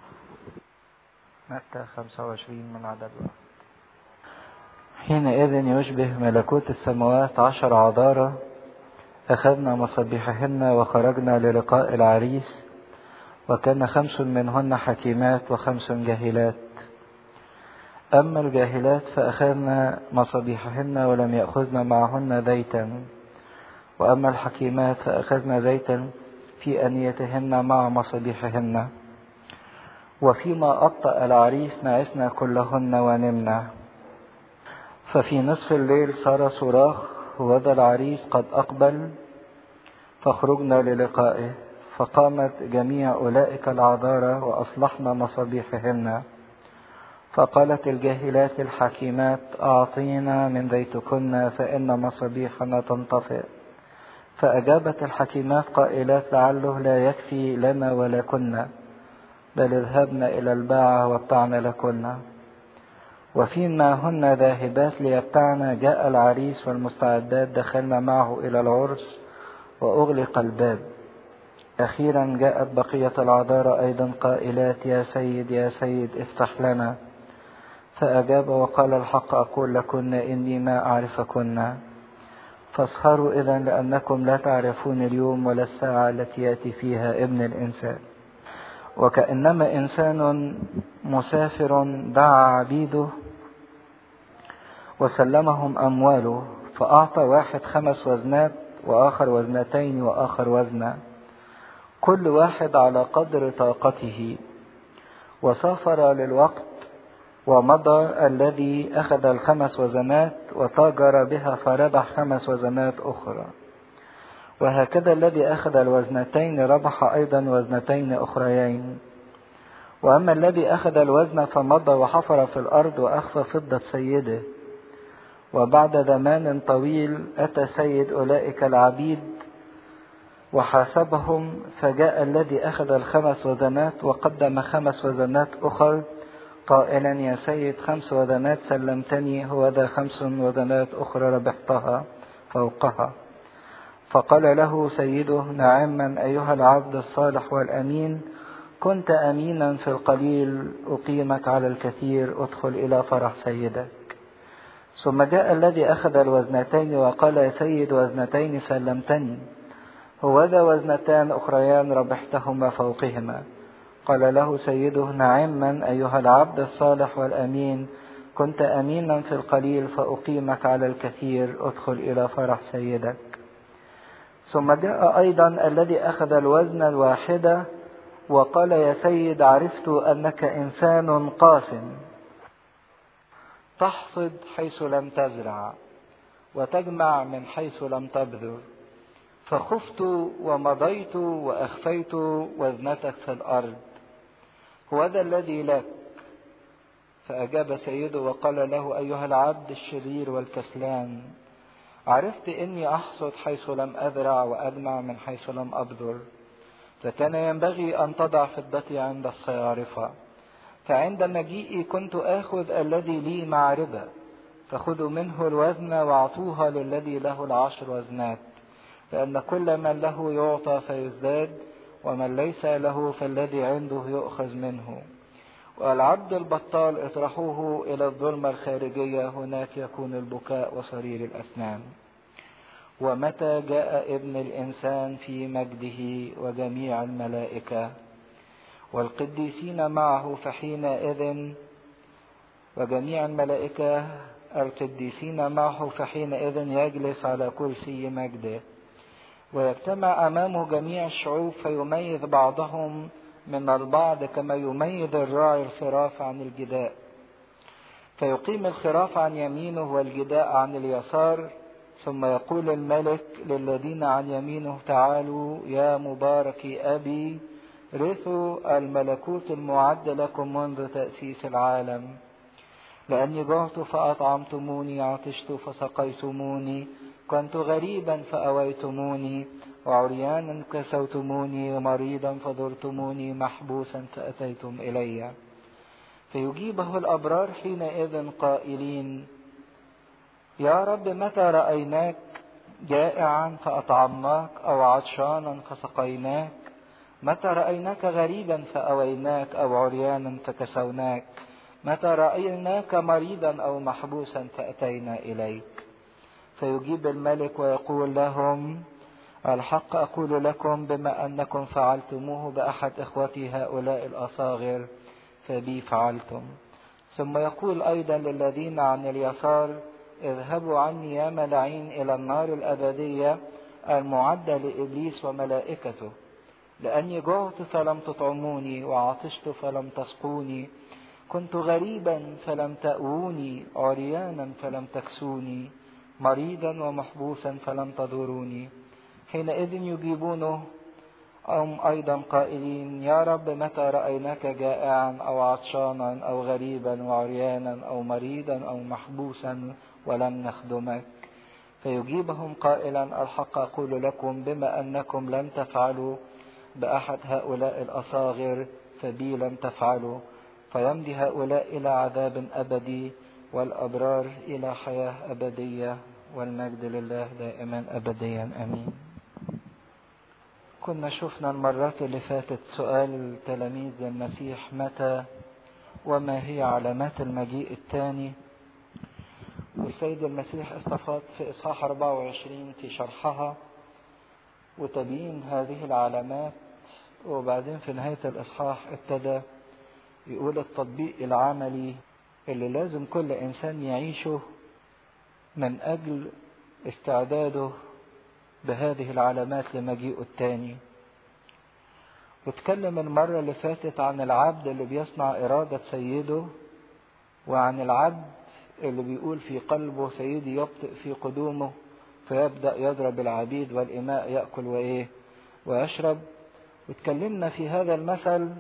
متى 25 من عدد واحد حينئذ يشبه ملكوت السماوات عشر عذارى أخذنا مصابيحهن وخرجنا للقاء العريس وكان خمس منهن حكيمات وخمس جاهلات أما الجاهلات فأخذنا مصابيحهن ولم يأخذن معهن زيتا وأما الحكيمات فأخذنا زيتا في أنيتهن مع مصابيحهن وفيما أبطأ العريس نعسنا كلهن ونمنا ففي نصف الليل صار صراخ وذا العريس قد أقبل فخرجنا للقائه فقامت جميع أولئك العذارى وأصلحنا مصابيحهن فقالت الجاهلات الحكيمات أعطينا من زيتكن فإن مصابيحنا تنطفئ فأجابت الحكيمات قائلات لعله لا يكفي لنا ولكن بل اذهبن إلى الباعة وابتعن لكن وفيما هن ذاهبات ليبتعن جاء العريس والمستعدات دخلنا معه إلى العرس وأغلق الباب أخيرا جاءت بقية العذارى أيضا قائلات يا سيد يا سيد افتح لنا فأجاب وقال الحق أقول لكن إني ما أعرفكن فاسخروا إذا لأنكم لا تعرفون اليوم ولا الساعة التي يأتي فيها ابن الإنسان وكأنما إنسان مسافر دعا عبيده وسلمهم أمواله فأعطى واحد خمس وزنات وآخر وزنتين وآخر وزنا كل واحد على قدر طاقته وسافر للوقت ومضى الذي أخذ الخمس وزنات وتاجر بها فربح خمس وزنات أخرى وهكذا الذي أخذ الوزنتين ربح أيضا وزنتين أخريين وأما الذي أخذ الوزن فمضى وحفر في الأرض وأخفى فضة سيده وبعد زمان طويل أتى سيد أولئك العبيد وحاسبهم فجاء الذي أخذ الخمس وزنات وقدم خمس وزنات أخر قائلا يا سيد خمس وزنات سلمتني هو ذا خمس وزنات أخرى ربحتها فوقها فقال له سيده نعما أيها العبد الصالح والأمين كنت أمينا في القليل أقيمك على الكثير ادخل إلى فرح سيدك ثم جاء الذي أخذ الوزنتين وقال يا سيد وزنتين سلمتني هوذا وزنتان أخريان ربحتهما فوقهما قال له سيده نعما أيها العبد الصالح والأمين كنت أمينا في القليل فأقيمك على الكثير ادخل إلى فرح سيدك ثم جاء أيضا الذي أخذ الوزن الواحدة وقال يا سيد عرفت أنك إنسان قاس تحصد حيث لم تزرع وتجمع من حيث لم تبذر فخفت ومضيت وأخفيت وزنتك في الأرض هو ذا الذي لك فأجاب سيده وقال له أيها العبد الشرير والكسلان عرفت إني أحصد حيث لم أزرع وأجمع من حيث لم أبذر فكان ينبغي أن تضع فضتي عند الصيارفة فعند مجيئي كنت آخذ الذي لي مع ربا فخذوا منه الوزن واعطوها للذي له العشر وزنات لأن كل من له يعطى فيزداد ومن ليس له فالذي عنده يؤخذ منه والعبد البطال اطرحوه إلى الظلمة الخارجية هناك يكون البكاء وصرير الأسنان ومتى جاء ابن الإنسان في مجده وجميع الملائكة والقديسين معه فحينئذ وجميع الملائكة القديسين معه فحينئذ يجلس على كرسي مجده ويجتمع أمامه جميع الشعوب فيميز بعضهم من البعض كما يميز الراعي الخراف عن الجداء فيقيم الخراف عن يمينه والجداء عن اليسار ثم يقول الملك للذين عن يمينه تعالوا يا مبارك أبي رثوا الملكوت المعد لكم منذ تأسيس العالم لأني جعت فأطعمتموني عطشت فسقيتموني كنت غريبا فأويتموني وعريانا كسوتموني ومريضا فزرتموني محبوسا فأتيتم إلي فيجيبه الأبرار حينئذ قائلين يا رب متى رأيناك جائعا فأطعمناك أو عطشانا فسقيناك متى رأيناك غريبا فأويناك أو عريانا فكسوناك متى رأيناك مريضا أو محبوسا فأتينا إليك فيجيب الملك ويقول لهم الحق أقول لكم بما أنكم فعلتموه بأحد إخوتي هؤلاء الأصاغر فبي فعلتم ثم يقول أيضا للذين عن اليسار اذهبوا عني يا ملعين إلى النار الأبدية المعدة لإبليس وملائكته لأني جعت فلم تطعموني وعطشت فلم تسقوني كنت غريبا فلم تأووني عريانا فلم تكسوني مريضا ومحبوسا فلم تزوروني حينئذ يجيبونه هم أيضا قائلين يا رب متى رأيناك جائعا أو عطشانا أو غريبا وعريانا أو مريضا أو محبوسا ولم نخدمك فيجيبهم قائلا الحق أقول لكم بما أنكم لم تفعلوا بأحد هؤلاء الأصاغر فبي لم تفعلوا فيمضي هؤلاء إلى عذاب أبدي والأبرار إلى حياة أبدية والمجد لله دائما أبديا أمين كنا شفنا المرات اللي فاتت سؤال تلاميذ المسيح متى وما هي علامات المجيء الثاني والسيد المسيح استفاض في إصحاح 24 في شرحها وتبيين هذه العلامات وبعدين في نهاية الإصحاح ابتدى يقول التطبيق العملي اللي لازم كل إنسان يعيشه من أجل استعداده بهذه العلامات لمجيئه التاني واتكلم المرة اللي فاتت عن العبد اللي بيصنع إرادة سيده وعن العبد اللي بيقول في قلبه سيدي يبطئ في قدومه فيبدأ يضرب العبيد والإماء يأكل وإيه ويشرب واتكلمنا في هذا المثل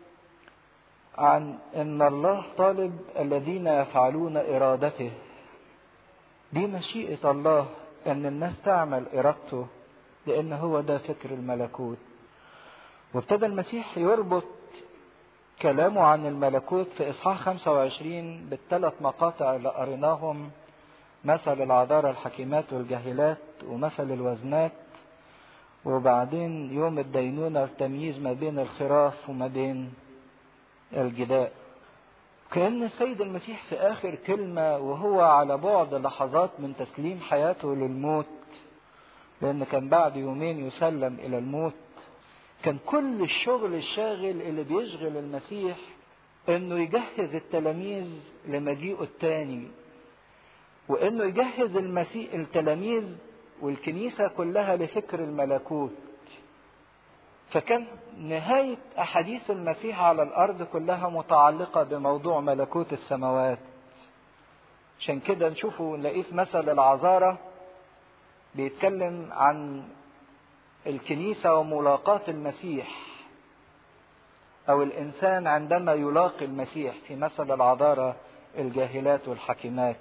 عن ان الله طالب الذين يفعلون ارادته دي مشيئه الله ان الناس تعمل ارادته لان هو ده فكر الملكوت وابتدى المسيح يربط كلامه عن الملكوت في اصحاح 25 بالثلاث مقاطع اللي قريناهم مثل العذارى الحكيمات والجاهلات ومثل الوزنات وبعدين يوم الدينونة التمييز ما بين الخراف وما بين الجداء كأن السيد المسيح في آخر كلمة وهو على بعد لحظات من تسليم حياته للموت لأن كان بعد يومين يسلم إلى الموت كان كل الشغل الشاغل اللي بيشغل المسيح انه يجهز التلاميذ لمجيئه التاني وانه يجهز المسيح التلاميذ والكنيسة كلها لفكر الملكوت فكان نهاية أحاديث المسيح على الأرض كلها متعلقة بموضوع ملكوت السماوات عشان كده نشوفه نلاقيه في مثل العذارة بيتكلم عن الكنيسة وملاقاة المسيح أو الإنسان عندما يلاقي المسيح في مثل العذارة الجاهلات والحكيمات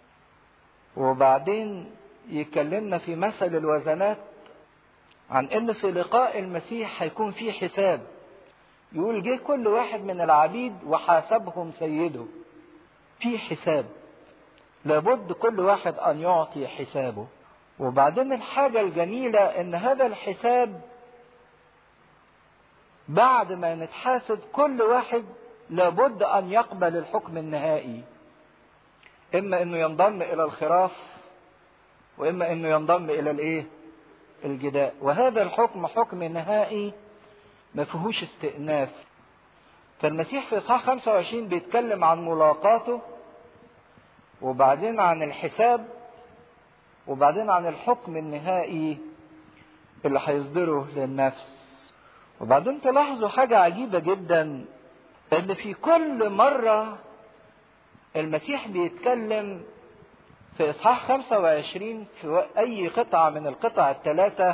وبعدين يكلمنا في مثل الوزنات عن ان في لقاء المسيح هيكون في حساب يقول جه كل واحد من العبيد وحاسبهم سيده في حساب لابد كل واحد ان يعطي حسابه وبعدين الحاجة الجميلة ان هذا الحساب بعد ما نتحاسب كل واحد لابد ان يقبل الحكم النهائي اما انه ينضم الى الخراف واما انه ينضم الى الايه الجداء وهذا الحكم حكم نهائي ما فيهوش استئناف فالمسيح في اصحاح 25 بيتكلم عن ملاقاته وبعدين عن الحساب وبعدين عن الحكم النهائي اللي هيصدره للنفس وبعدين تلاحظوا حاجة عجيبة جدا ان في كل مرة المسيح بيتكلم في إصحاح 25 في أي قطعة من القطع الثلاثة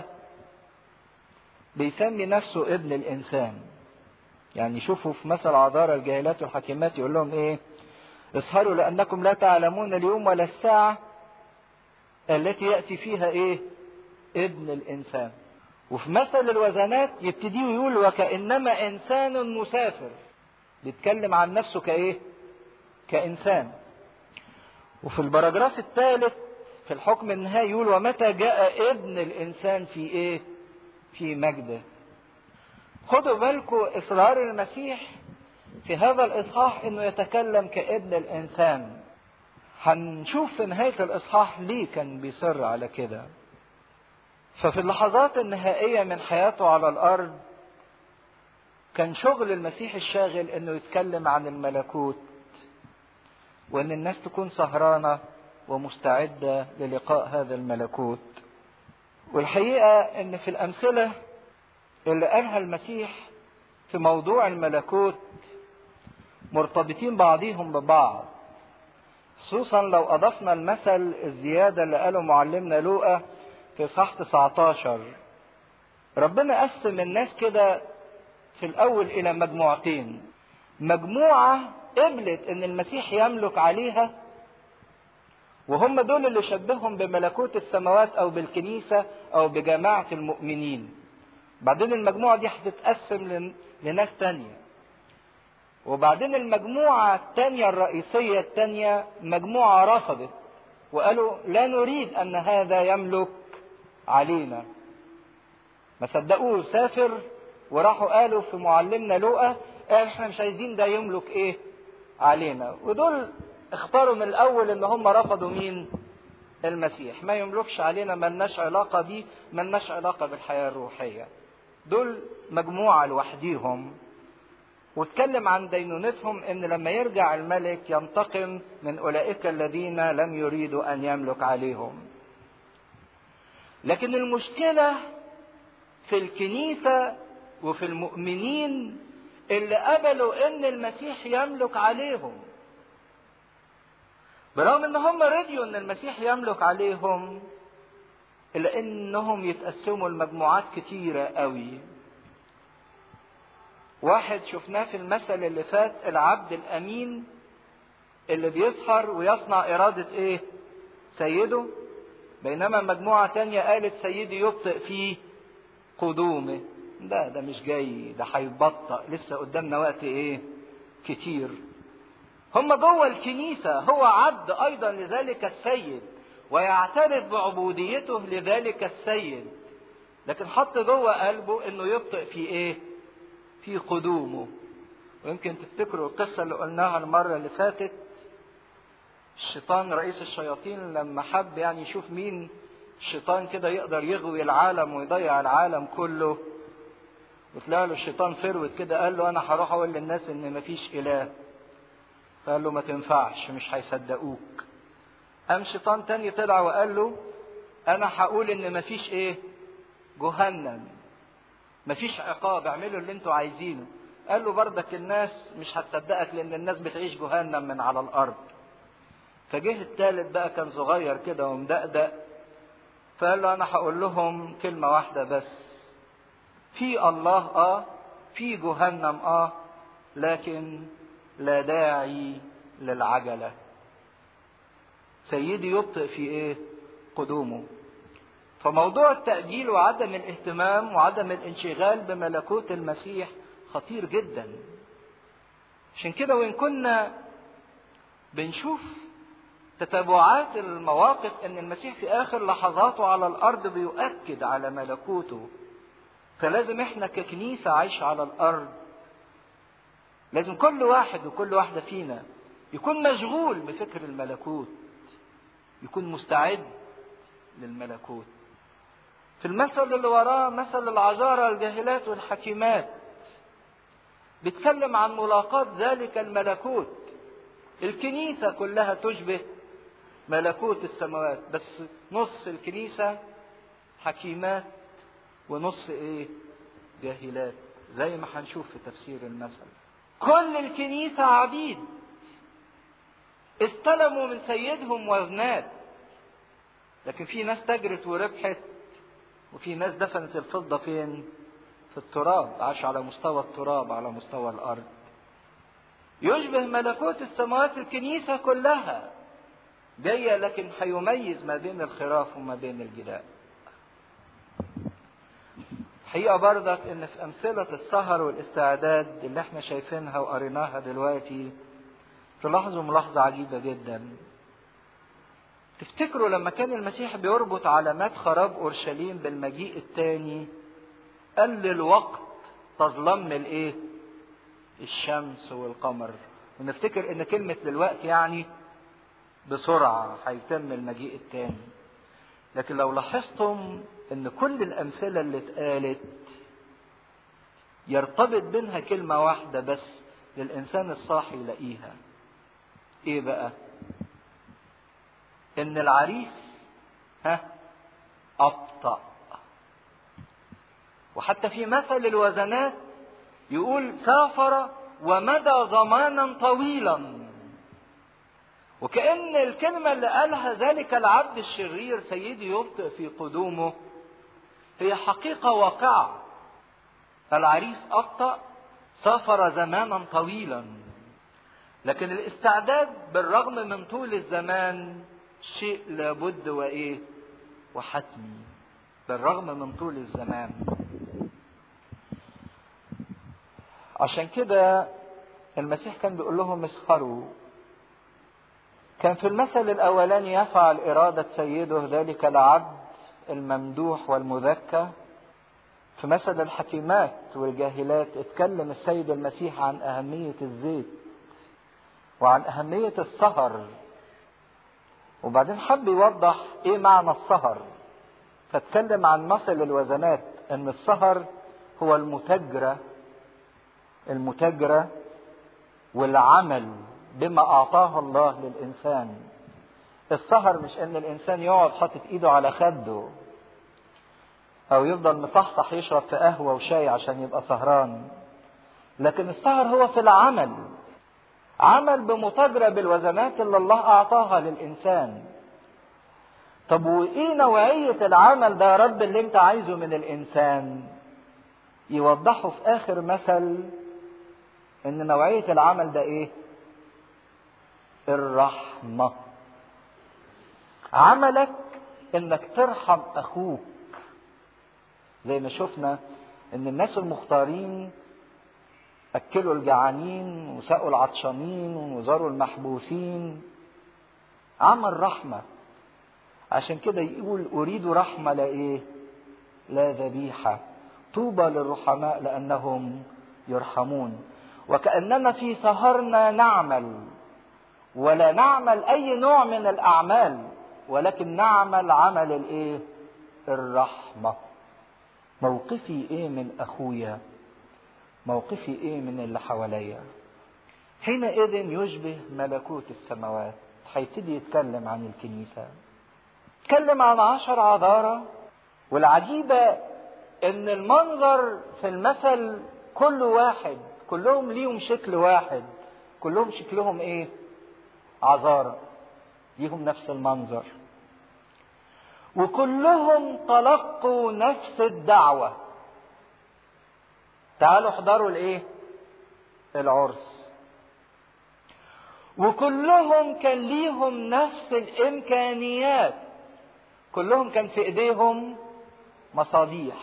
بيسمي نفسه ابن الإنسان يعني شوفوا في مثل عذارى الجاهلات والحكيمات يقول لهم إيه اسهروا لأنكم لا تعلمون اليوم ولا الساعة التي يأتي فيها إيه ابن الإنسان وفي مثل الوزنات يبتدي يقول وكأنما إنسان مسافر بيتكلم عن نفسه كإيه كإنسان وفي البراجراف الثالث في الحكم النهائي يقول ومتى جاء ابن الانسان في ايه في مجده خدوا بالكم اصرار المسيح في هذا الاصحاح انه يتكلم كابن الانسان هنشوف في نهاية الاصحاح ليه كان بيصر على كده ففي اللحظات النهائية من حياته على الارض كان شغل المسيح الشاغل انه يتكلم عن الملكوت وان الناس تكون سهرانه ومستعده للقاء هذا الملكوت والحقيقه ان في الامثله اللي قالها المسيح في موضوع الملكوت مرتبطين بعضهم ببعض خصوصا لو اضفنا المثل الزياده اللي قاله معلمنا لوقا في صح 19 ربنا قسم الناس كده في الاول الى مجموعتين مجموعه قبلت ان المسيح يملك عليها وهم دول اللي شبههم بملكوت السماوات او بالكنيسة او بجماعة المؤمنين بعدين المجموعة دي هتتقسم لناس تانية وبعدين المجموعة الثانية الرئيسية الثانية مجموعة رفضت وقالوا لا نريد أن هذا يملك علينا ما صدقوه سافر وراحوا قالوا في معلمنا لوقا قال احنا مش عايزين ده يملك ايه علينا ودول اختاروا من الاول ان هم رفضوا مين المسيح ما يملكش علينا ملناش علاقة بيه ملناش علاقة بالحياة الروحية دول مجموعة لوحديهم واتكلم عن دينونتهم ان لما يرجع الملك ينتقم من اولئك الذين لم يريدوا ان يملك عليهم لكن المشكله في الكنيسه وفي المؤمنين اللي قبلوا ان المسيح يملك عليهم برغم ان هم رضيوا ان المسيح يملك عليهم الا انهم يتقسموا لمجموعات كتيره قوي واحد شفناه في المثل اللي فات العبد الامين اللي بيسهر ويصنع ارادة ايه سيده بينما مجموعة تانية قالت سيدي يبطئ في قدومه ده ده مش جاي ده هيبطأ لسه قدامنا وقت ايه كتير هم جوه الكنيسة هو عبد ايضا لذلك السيد ويعترف بعبوديته لذلك السيد لكن حط جوه قلبه انه يبطئ في ايه في قدومه ويمكن تفتكروا القصة اللي قلناها المرة اللي فاتت الشيطان رئيس الشياطين لما حب يعني يشوف مين الشيطان كده يقدر يغوي العالم ويضيع العالم كله وطلع له الشيطان فروت كده قال له انا هروح اقول للناس ان مفيش اله فقال له ما تنفعش مش هيصدقوك قام شيطان تاني طلع وقال له انا هقول ان مفيش ايه جهنم مفيش عقاب اعملوا اللي انتوا عايزينه قال له بردك الناس مش هتصدقك لان الناس بتعيش جهنم من على الارض فجه التالت بقى كان صغير كده ومدقدق فقال له انا هقول لهم كلمة واحدة بس في الله اه في جهنم اه لكن لا داعي للعجلة سيدي يبطئ في ايه قدومه فموضوع التأجيل وعدم الاهتمام وعدم الانشغال بملكوت المسيح خطير جدا عشان كده وإن كنا بنشوف تتابعات المواقف ان المسيح في اخر لحظاته على الارض بيؤكد على ملكوته فلازم احنا ككنيسة عايشة على الارض لازم كل واحد وكل واحدة فينا يكون مشغول بفكر الملكوت يكون مستعد للملكوت في المثل اللي وراه مثل العذارى الجاهلات والحكيمات بيتكلم عن ملاقاة ذلك الملكوت الكنيسة كلها تشبه ملكوت السماوات بس نص الكنيسة حكيمات ونص ايه جاهلات زي ما هنشوف في تفسير المثل كل الكنيسة عبيد استلموا من سيدهم وزنات لكن في ناس تجرت وربحت وفي ناس دفنت الفضة فين في التراب عاش على مستوى التراب على مستوى الأرض يشبه ملكوت السماوات الكنيسة كلها جاية لكن هيميز ما بين الخراف وما بين الجداء حقيقة برضك ان في امثلة السهر والاستعداد اللي احنا شايفينها وقريناها دلوقتي تلاحظوا ملاحظة عجيبة جدا تفتكروا لما كان المسيح بيربط علامات خراب اورشليم بالمجيء الثاني قال للوقت تظلم الايه الشمس والقمر ونفتكر ان كلمة للوقت يعني بسرعة هيتم المجيء الثاني لكن لو لاحظتم ان كل الامثلة اللي اتقالت يرتبط بينها كلمة واحدة بس للانسان الصاحي يلاقيها ايه بقى ان العريس ها ابطأ وحتى في مثل الوزنات يقول سافر ومدى زمانا طويلا وكأن الكلمة اللي قالها ذلك العبد الشرير سيدي يبطئ في قدومه هي حقيقة واقعة العريس أبطأ سافر زمانا طويلا لكن الاستعداد بالرغم من طول الزمان شيء لابد وإيه وحتمي بالرغم من طول الزمان عشان كده المسيح كان بيقول لهم اسهروا كان في المثل الاولاني يفعل اراده سيده ذلك العبد الممدوح والمذكى في مثل الحكيمات والجاهلات اتكلم السيد المسيح عن اهميه الزيت وعن اهميه السهر وبعدين حب يوضح ايه معنى السهر فاتكلم عن مثل الوزنات ان السهر هو المتجرة المتجرة والعمل بما اعطاه الله للانسان السهر مش ان الانسان يقعد حاطط ايده على خده او يفضل مصحصح يشرب في قهوه وشاي عشان يبقى سهران لكن السهر هو في العمل عمل بمتاجرة بالوزنات اللي الله اعطاها للانسان طب وايه نوعية العمل ده يا رب اللي انت عايزه من الانسان يوضحه في اخر مثل ان نوعية العمل ده ايه الرحمة عملك انك ترحم اخوك زي ما شفنا ان الناس المختارين اكلوا الجعانين وسقوا العطشانين وزاروا المحبوسين عمل رحمة عشان كده يقول اريد رحمة لا ايه لا ذبيحة طوبى للرحماء لانهم يرحمون وكاننا في سهرنا نعمل ولا نعمل اي نوع من الاعمال ولكن نعمل عمل الايه الرحمه موقفي ايه من اخويا موقفي ايه من اللي حواليا حينئذ يشبه ملكوت السماوات هيبتدي يتكلم عن الكنيسه اتكلم عن عشر عذارى والعجيبه ان المنظر في المثل كل واحد كلهم ليهم شكل واحد كلهم شكلهم ايه عذارى ليهم نفس المنظر وكلهم تلقوا نفس الدعوة تعالوا احضروا الايه العرس وكلهم كان ليهم نفس الامكانيات كلهم كان في ايديهم مصابيح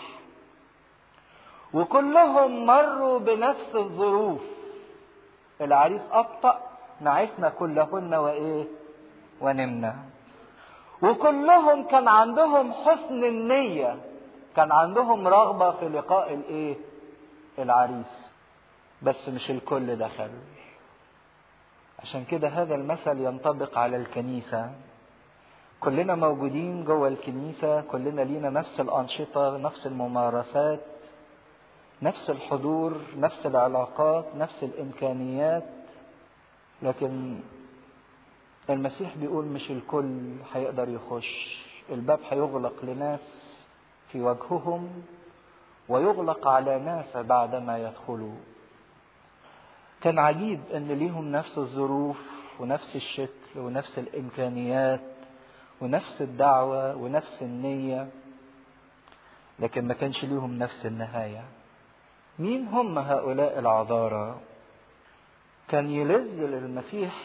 وكلهم مروا بنفس الظروف العريس ابطأ نعسنا كلهن وايه ونمنا وكلهم كان عندهم حسن النية كان عندهم رغبة في لقاء الايه العريس بس مش الكل دخل عشان كده هذا المثل ينطبق على الكنيسة كلنا موجودين جوه الكنيسة كلنا لينا نفس الأنشطة نفس الممارسات نفس الحضور نفس العلاقات نفس الإمكانيات لكن المسيح بيقول مش الكل هيقدر يخش الباب هيغلق لناس في وجههم ويغلق على ناس بعدما يدخلوا كان عجيب ان ليهم نفس الظروف ونفس الشكل ونفس الامكانيات ونفس الدعوه ونفس النيه لكن ما كانش ليهم نفس النهايه مين هم هؤلاء العذارى كان يلذ للمسيح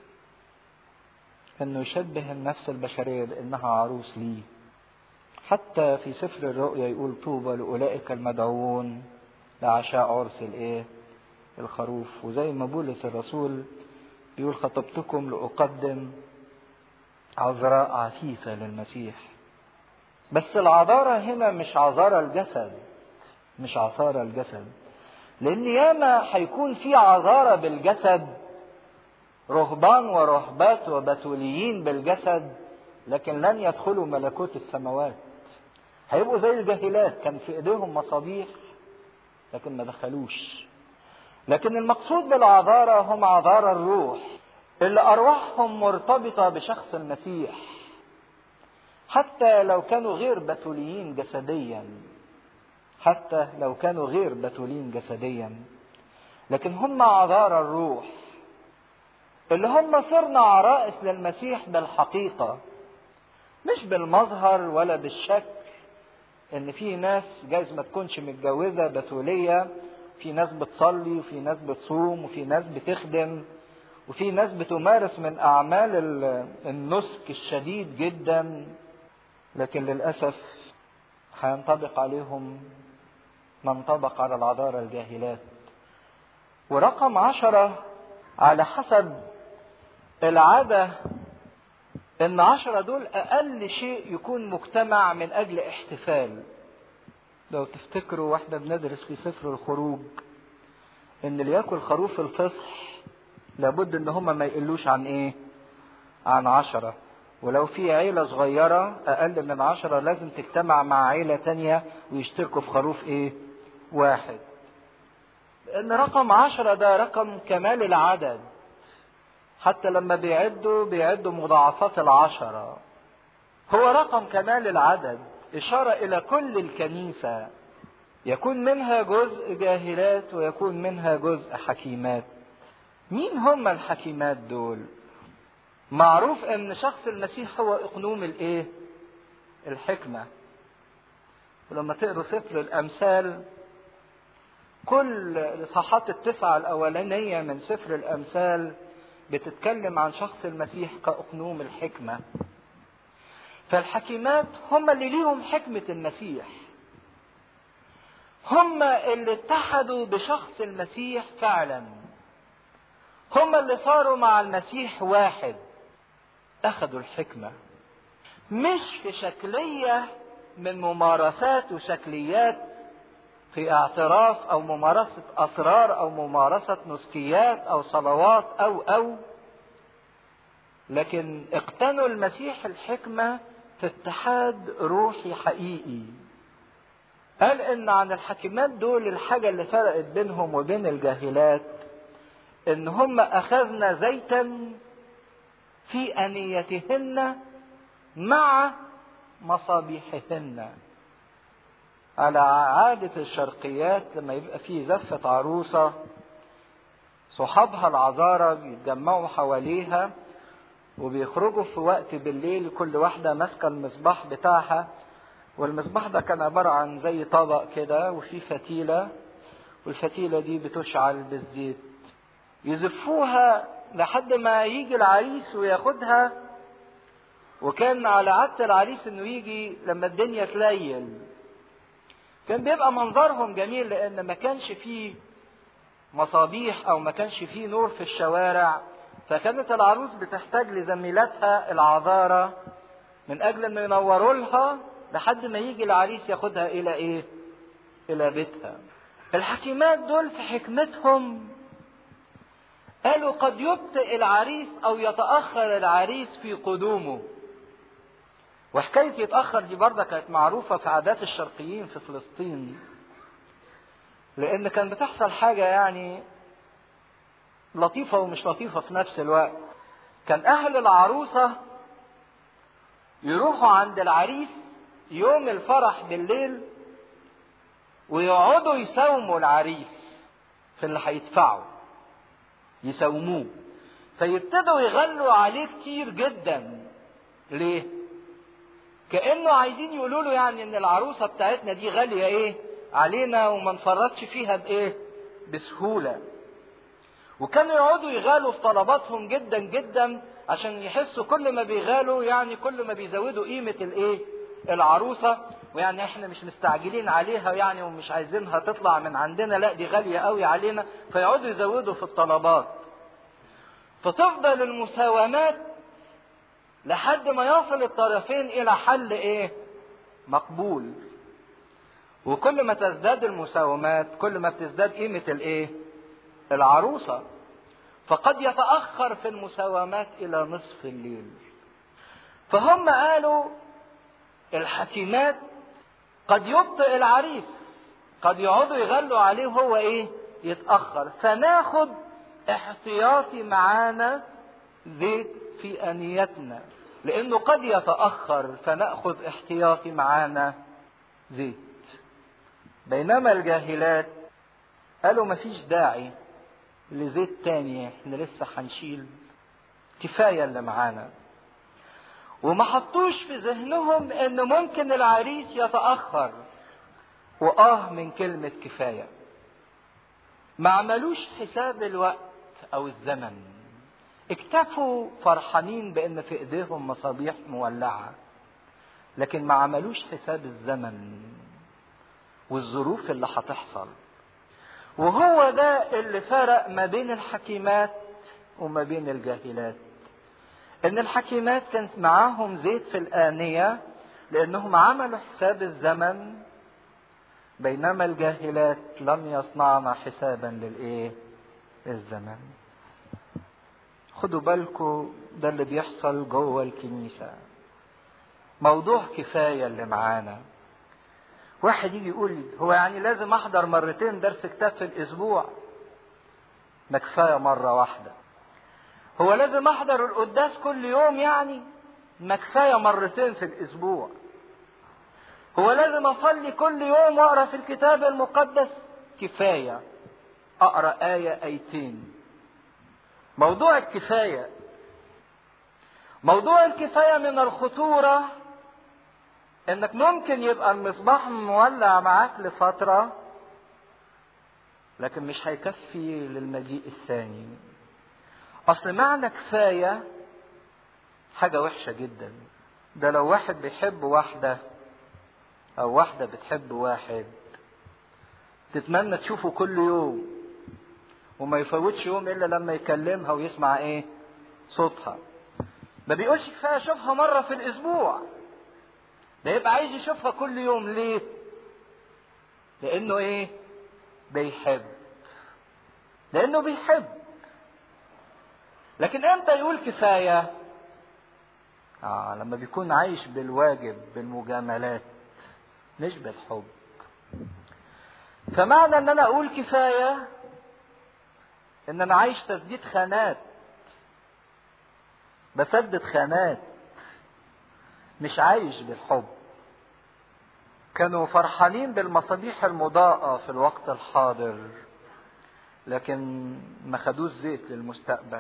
انه يشبه النفس البشريه بانها عروس ليه حتى في سفر الرؤيا يقول طوبى لاولئك المدعوون لعشاء عرس الايه الخروف وزي ما بولس الرسول بيقول خطبتكم لاقدم عذراء عفيفه للمسيح بس العذارى هنا مش عذارى الجسد مش عذارى الجسد لان ياما هيكون في عذارى بالجسد رهبان ورهبات وبتوليين بالجسد لكن لن يدخلوا ملكوت السماوات هيبقوا زي الجاهلات كان في ايديهم مصابيح لكن ما دخلوش لكن المقصود بالعذارى هم عذارى الروح اللي ارواحهم مرتبطه بشخص المسيح حتى لو كانوا غير بتوليين جسديا حتى لو كانوا غير بتولين جسديا لكن هم عذارى الروح اللي هم صرنا عرائس للمسيح بالحقيقة مش بالمظهر ولا بالشكل ان في ناس جايز ما تكونش متجوزة بتولية في ناس بتصلي وفي ناس بتصوم وفي ناس بتخدم وفي ناس بتمارس من اعمال النسك الشديد جدا لكن للاسف هينطبق عليهم ما انطبق على العذارى الجاهلات ورقم عشرة على حسب العادة ان عشرة دول اقل شيء يكون مجتمع من اجل احتفال لو تفتكروا واحنا بندرس في سفر الخروج ان اللي ياكل خروف الفصح لابد ان هم ما يقلوش عن ايه عن عشرة ولو في عيلة صغيرة اقل من عشرة لازم تجتمع مع عيلة تانية ويشتركوا في خروف ايه واحد لان رقم عشرة ده رقم كمال العدد حتى لما بيعدوا بيعدوا مضاعفات العشرة هو رقم كمال العدد إشارة إلى كل الكنيسة يكون منها جزء جاهلات ويكون منها جزء حكيمات مين هم الحكيمات دول معروف ان شخص المسيح هو اقنوم الايه الحكمة ولما تقروا سفر الامثال كل الاصحاحات التسعة الاولانية من سفر الامثال بتتكلم عن شخص المسيح كأقنوم الحكمة فالحكيمات هم اللي ليهم حكمة المسيح هم اللي اتحدوا بشخص المسيح فعلا هم اللي صاروا مع المسيح واحد اخذوا الحكمة مش في شكلية من ممارسات وشكليات في اعتراف او ممارسة اسرار او ممارسة نسكيات او صلوات او او لكن اقتنوا المسيح الحكمة في اتحاد روحي حقيقي قال ان عن الحكيمات دول الحاجة اللي فرقت بينهم وبين الجاهلات ان هم اخذنا زيتا في انيتهن مع مصابيحهن على عادة الشرقيات لما يبقى في زفة عروسة صحابها العذارى بيتجمعوا حواليها وبيخرجوا في وقت بالليل كل واحدة ماسكة المصباح بتاعها والمصباح ده كان عبارة عن زي طبق كده وفيه فتيلة والفتيلة دي بتشعل بالزيت يزفوها لحد ما يجي العريس وياخدها وكان على عادة العريس انه يجي لما الدنيا تليل كان بيبقى منظرهم جميل لان ما كانش فيه مصابيح او ما كانش فيه نور في الشوارع فكانت العروس بتحتاج لزميلاتها العذارى من اجل انه ينوروا لها لحد ما يجي العريس ياخدها الى ايه الى بيتها الحكيمات دول في حكمتهم قالوا قد يبطئ العريس او يتاخر العريس في قدومه وحكاية يتأخر دي برضه كانت معروفة في عادات الشرقيين في فلسطين لأن كان بتحصل حاجة يعني لطيفة ومش لطيفة في نفس الوقت كان أهل العروسة يروحوا عند العريس يوم الفرح بالليل ويقعدوا يساوموا العريس في اللي هيدفعوا يساوموه فيبتدوا يغلوا عليه كتير جدا ليه؟ كانه عايزين يقولوا له يعني ان العروسه بتاعتنا دي غاليه ايه علينا وما نفرطش فيها بايه بسهوله وكانوا يقعدوا يغالوا في طلباتهم جدا جدا عشان يحسوا كل ما بيغالوا يعني كل ما بيزودوا قيمه الايه العروسه ويعني احنا مش مستعجلين عليها يعني ومش عايزينها تطلع من عندنا لا دي غاليه قوي علينا فيقعدوا يزودوا في الطلبات فتفضل المساومات لحد ما يصل الطرفين الى حل ايه مقبول وكل ما تزداد المساومات كل ما بتزداد قيمة الايه العروسة فقد يتأخر في المساومات الى نصف الليل فهم قالوا الحكيمات قد يبطئ العريس قد يقعدوا يغلوا عليه وهو ايه يتأخر فناخد احتياطي معانا زيت في انيتنا لانه قد يتاخر فناخذ احتياطي معانا زيت بينما الجاهلات قالوا مفيش داعي لزيت تاني احنا لسه هنشيل كفايه اللي معانا وما حطوش في ذهنهم ان ممكن العريس يتاخر واه من كلمه كفايه ما عملوش حساب الوقت او الزمن اكتفوا فرحانين بان في ايديهم مصابيح مولعه لكن ما عملوش حساب الزمن والظروف اللي هتحصل وهو ده اللي فرق ما بين الحكيمات وما بين الجاهلات ان الحكيمات كانت معاهم زيت في الآنية لانهم عملوا حساب الزمن بينما الجاهلات لم يصنعن حسابا للايه الزمن خدوا بالكم ده اللي بيحصل جوه الكنيسة موضوع كفاية اللي معانا واحد يجي يقول لي هو يعني لازم احضر مرتين درس كتاب في الاسبوع ما كفايه مره واحده هو لازم احضر القداس كل يوم يعني ما كفايه مرتين في الاسبوع هو لازم اصلي كل يوم واقرا في الكتاب المقدس كفايه اقرا ايه ايتين موضوع الكفايه موضوع الكفايه من الخطوره انك ممكن يبقى المصباح مولع معاك لفترة لكن مش هيكفي للمجيء الثاني اصل معنى كفاية حاجة وحشة جدا ده لو واحد بيحب واحدة او واحدة بتحب واحد تتمنى تشوفه كل يوم وما يفوتش يوم الا لما يكلمها ويسمع ايه صوتها ما بيقولش كفايه اشوفها مره في الاسبوع ده يبقى عايز يشوفها كل يوم ليه لانه ايه بيحب لانه بيحب لكن امتى يقول كفايه آه لما بيكون عايش بالواجب بالمجاملات مش بالحب فمعنى ان انا اقول كفايه ان انا عايش تسديد خانات بسدد خانات مش عايش بالحب كانوا فرحانين بالمصابيح المضاءة في الوقت الحاضر لكن ما خدوش زيت للمستقبل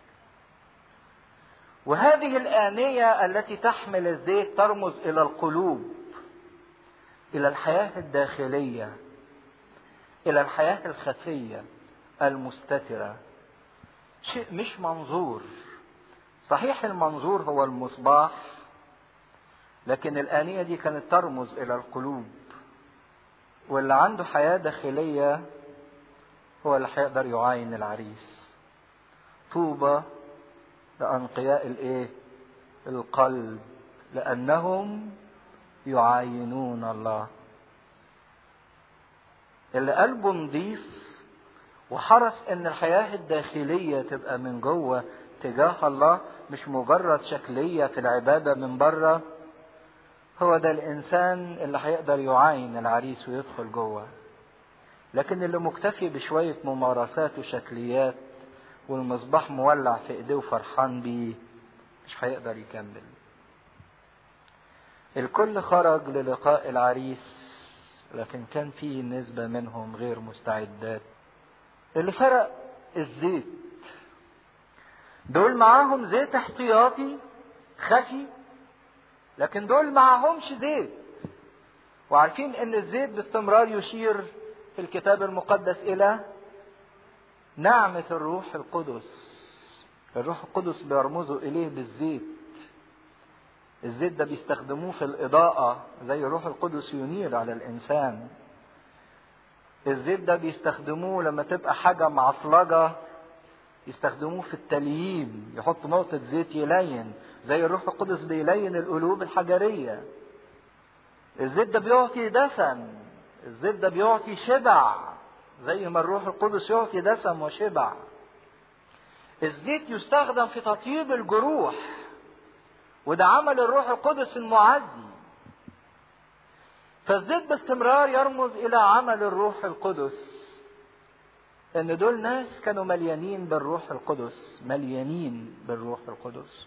وهذه الآنية التي تحمل الزيت ترمز إلى القلوب إلى الحياة الداخلية إلى الحياة الخفية المستترة شيء مش منظور صحيح المنظور هو المصباح لكن الآنية دي كانت ترمز إلى القلوب واللي عنده حياة داخلية هو اللي هيقدر يعاين العريس طوبى لأنقياء الإيه؟ القلب لأنهم يعاينون الله اللي قلبه نضيف وحرص ان الحياة الداخلية تبقى من جوه تجاه الله مش مجرد شكلية في العبادة من بره هو ده الانسان اللي هيقدر يعاين العريس ويدخل جوه لكن اللي مكتفي بشوية ممارسات وشكليات والمصباح مولع في ايديه وفرحان بيه مش هيقدر يكمل الكل خرج للقاء العريس لكن كان في نسبة منهم غير مستعدات اللي فرق الزيت دول معاهم زيت احتياطي خفي لكن دول معاهمش زيت وعارفين ان الزيت باستمرار يشير في الكتاب المقدس الى نعمة الروح القدس الروح القدس بيرمزوا اليه بالزيت الزيت ده بيستخدموه في الإضاءة زي الروح القدس ينير على الإنسان الزيت ده بيستخدموه لما تبقى حاجة معصلجة يستخدموه في التليين يحط نقطة زيت يلين زي الروح القدس بيلين القلوب الحجرية الزيت ده بيعطي دسم الزيت ده بيعطي شبع زي ما الروح القدس يعطي دسم وشبع الزيت يستخدم في تطيب الجروح وده عمل الروح القدس المعزي فالزيت باستمرار يرمز الى عمل الروح القدس ان دول ناس كانوا مليانين بالروح القدس مليانين بالروح القدس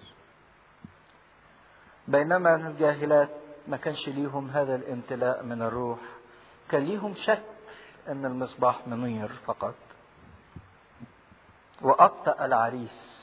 بينما الجاهلات ما كانش ليهم هذا الامتلاء من الروح كان ليهم شك ان المصباح منير فقط وابطأ العريس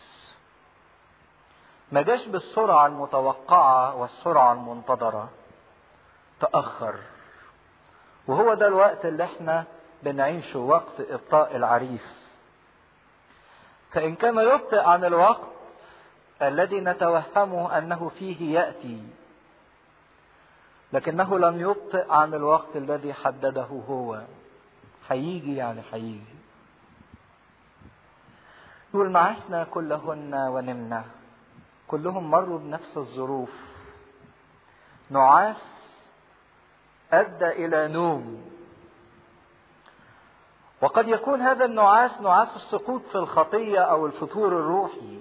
ما جاش بالسرعة المتوقعة والسرعة المنتظرة تأخر وهو ده الوقت اللي احنا بنعيشه وقت إبطاء العريس فإن كان يبطئ عن الوقت الذي نتوهمه أنه فيه يأتي لكنه لم يبطئ عن الوقت الذي حدده هو هيجي يعني هيجي يقول معاشنا كلهن ونمنا كلهم مروا بنفس الظروف نعاس ادى الى نوم وقد يكون هذا النعاس نعاس السقوط في الخطيه او الفتور الروحي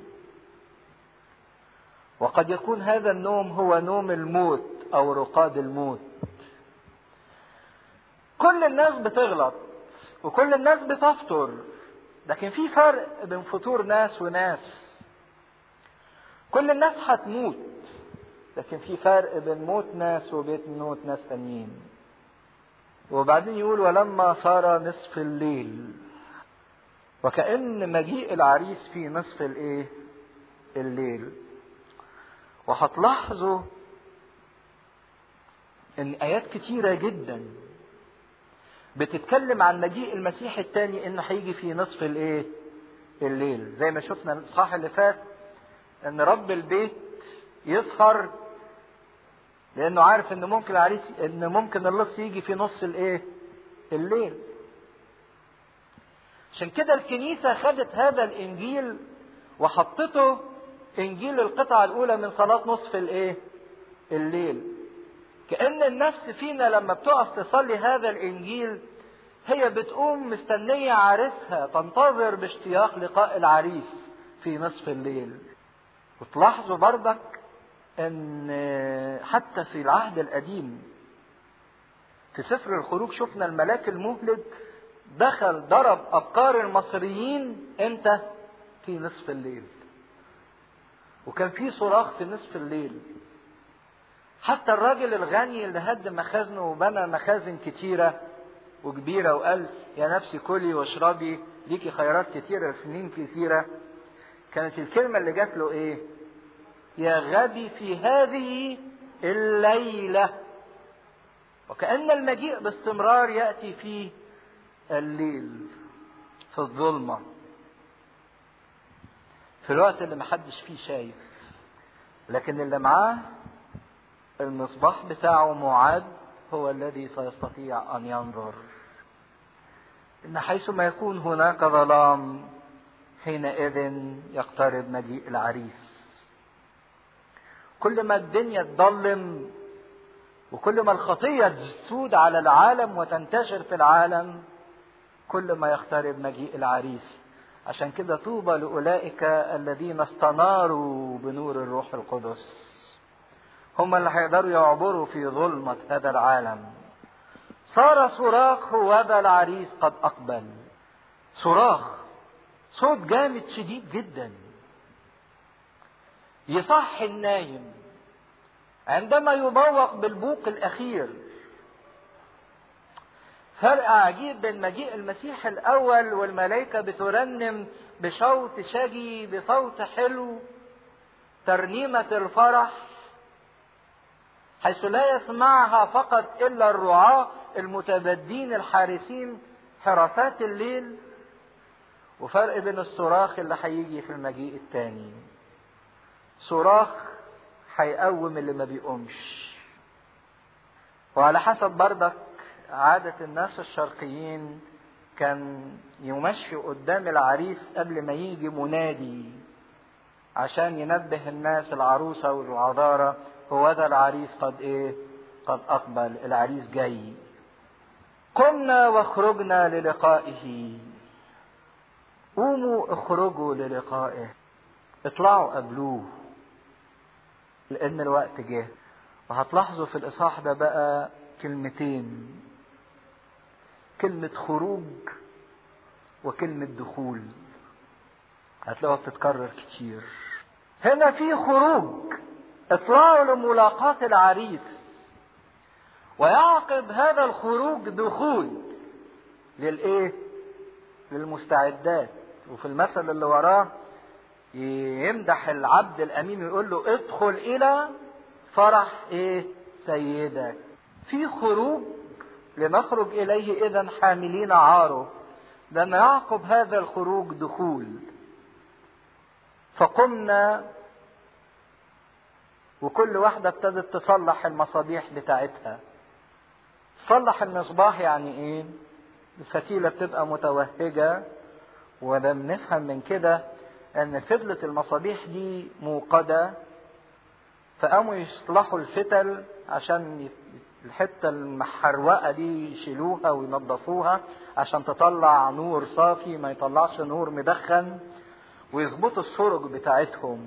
وقد يكون هذا النوم هو نوم الموت او رقاد الموت كل الناس بتغلط وكل الناس بتفطر لكن في فرق بين فطور ناس وناس كل الناس هتموت لكن في فرق بين موت ناس وبين موت ناس تانيين وبعدين يقول ولما صار نصف الليل وكأن مجيء العريس في نصف الايه الليل وهتلاحظوا ان ايات كتيرة جدا بتتكلم عن مجيء المسيح الثاني انه هيجي في نصف الايه الليل زي ما شفنا الاصحاح اللي فات ان رب البيت يسهر لانه عارف ان ممكن العريس ان ممكن اللص يجي في نص الايه الليل عشان كده الكنيسة خدت هذا الانجيل وحطته انجيل القطعة الاولى من صلاة نصف الايه الليل كأن النفس فينا لما بتقف تصلي هذا الانجيل هي بتقوم مستنية عريسها تنتظر باشتياق لقاء العريس في نصف الليل وتلاحظوا بردك ان حتى في العهد القديم في سفر الخروج شفنا الملاك المهلك دخل ضرب ابقار المصريين امتى في نصف الليل وكان في صراخ في نصف الليل حتى الراجل الغني اللي هد مخازنه وبنى مخازن كتيره وكبيره وقال يا نفسي كلي واشربي ليكي خيرات كتيره سنين كتيره كانت الكلمه اللي جات له ايه يا غبي في هذه الليلة وكأن المجيء باستمرار يأتي في الليل في الظلمة في الوقت اللي محدش فيه شايف لكن اللي معاه المصباح بتاعه معاد هو الذي سيستطيع أن ينظر إن حيث ما يكون هناك ظلام حينئذ يقترب مجيء العريس كل ما الدنيا تضلم وكل ما الخطية تسود على العالم وتنتشر في العالم كل ما يقترب مجيء العريس عشان كده طوبى لأولئك الذين استناروا بنور الروح القدس هم اللي هيقدروا يعبروا في ظلمة هذا العالم صار صراخ هوذا العريس قد أقبل صراخ صوت جامد شديد جدا يصحي النايم عندما يبوق بالبوق الأخير فرق عجيب بين مجيء المسيح الأول والملائكة بترنم بصوت شجي بصوت حلو ترنيمة الفرح حيث لا يسمعها فقط إلا الرعاة المتبدين الحارسين حراسات الليل وفرق بين الصراخ اللي هيجي في المجيء الثاني صراخ هيقوم اللي ما بيقومش وعلى حسب بردك عادة الناس الشرقيين كان يمشي قدام العريس قبل ما يجي منادي عشان ينبه الناس العروسة والعذارة هو ذا العريس قد ايه قد اقبل العريس جاي قمنا واخرجنا للقائه قوموا اخرجوا للقائه اطلعوا قبلوه لان الوقت جه وهتلاحظوا في الاصحاح ده بقى كلمتين كلمة خروج وكلمة دخول هتلاقوها بتتكرر كتير هنا في خروج اطلعوا لملاقاة العريس ويعقب هذا الخروج دخول للايه للمستعدات وفي المثل اللي وراه يمدح العبد الامين ويقول له ادخل الى فرح ايه سيدك في خروج لنخرج اليه اذا حاملين عاره لما يعقب هذا الخروج دخول فقمنا وكل واحدة ابتدت تصلح المصابيح بتاعتها تصلح المصباح يعني ايه الفتيلة بتبقى متوهجة وده بنفهم من كده ان فضلة المصابيح دي موقدة فقاموا يصلحوا الفتل عشان الحتة المحروقة دي يشيلوها وينظفوها عشان تطلع نور صافي ما يطلعش نور مدخن ويظبطوا السرج بتاعتهم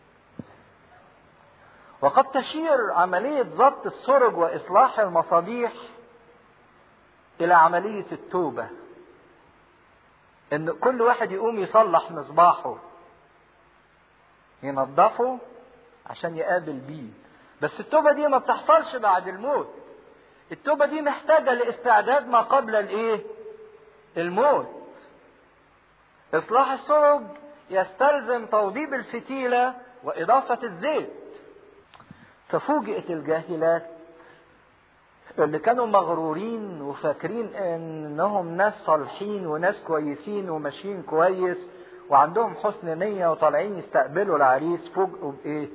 وقد تشير عملية ضبط السرج وإصلاح المصابيح إلى عملية التوبة إن كل واحد يقوم يصلح مصباحه ينظفه عشان يقابل بيه بس التوبة دي ما بتحصلش بعد الموت التوبة دي محتاجة لاستعداد ما قبل الايه الموت اصلاح السرج يستلزم توضيب الفتيلة واضافة الزيت ففوجئت الجاهلات اللي كانوا مغرورين وفاكرين انهم ناس صالحين وناس كويسين وماشيين كويس وعندهم حسن نية وطالعين يستقبلوا العريس فوجئوا بايه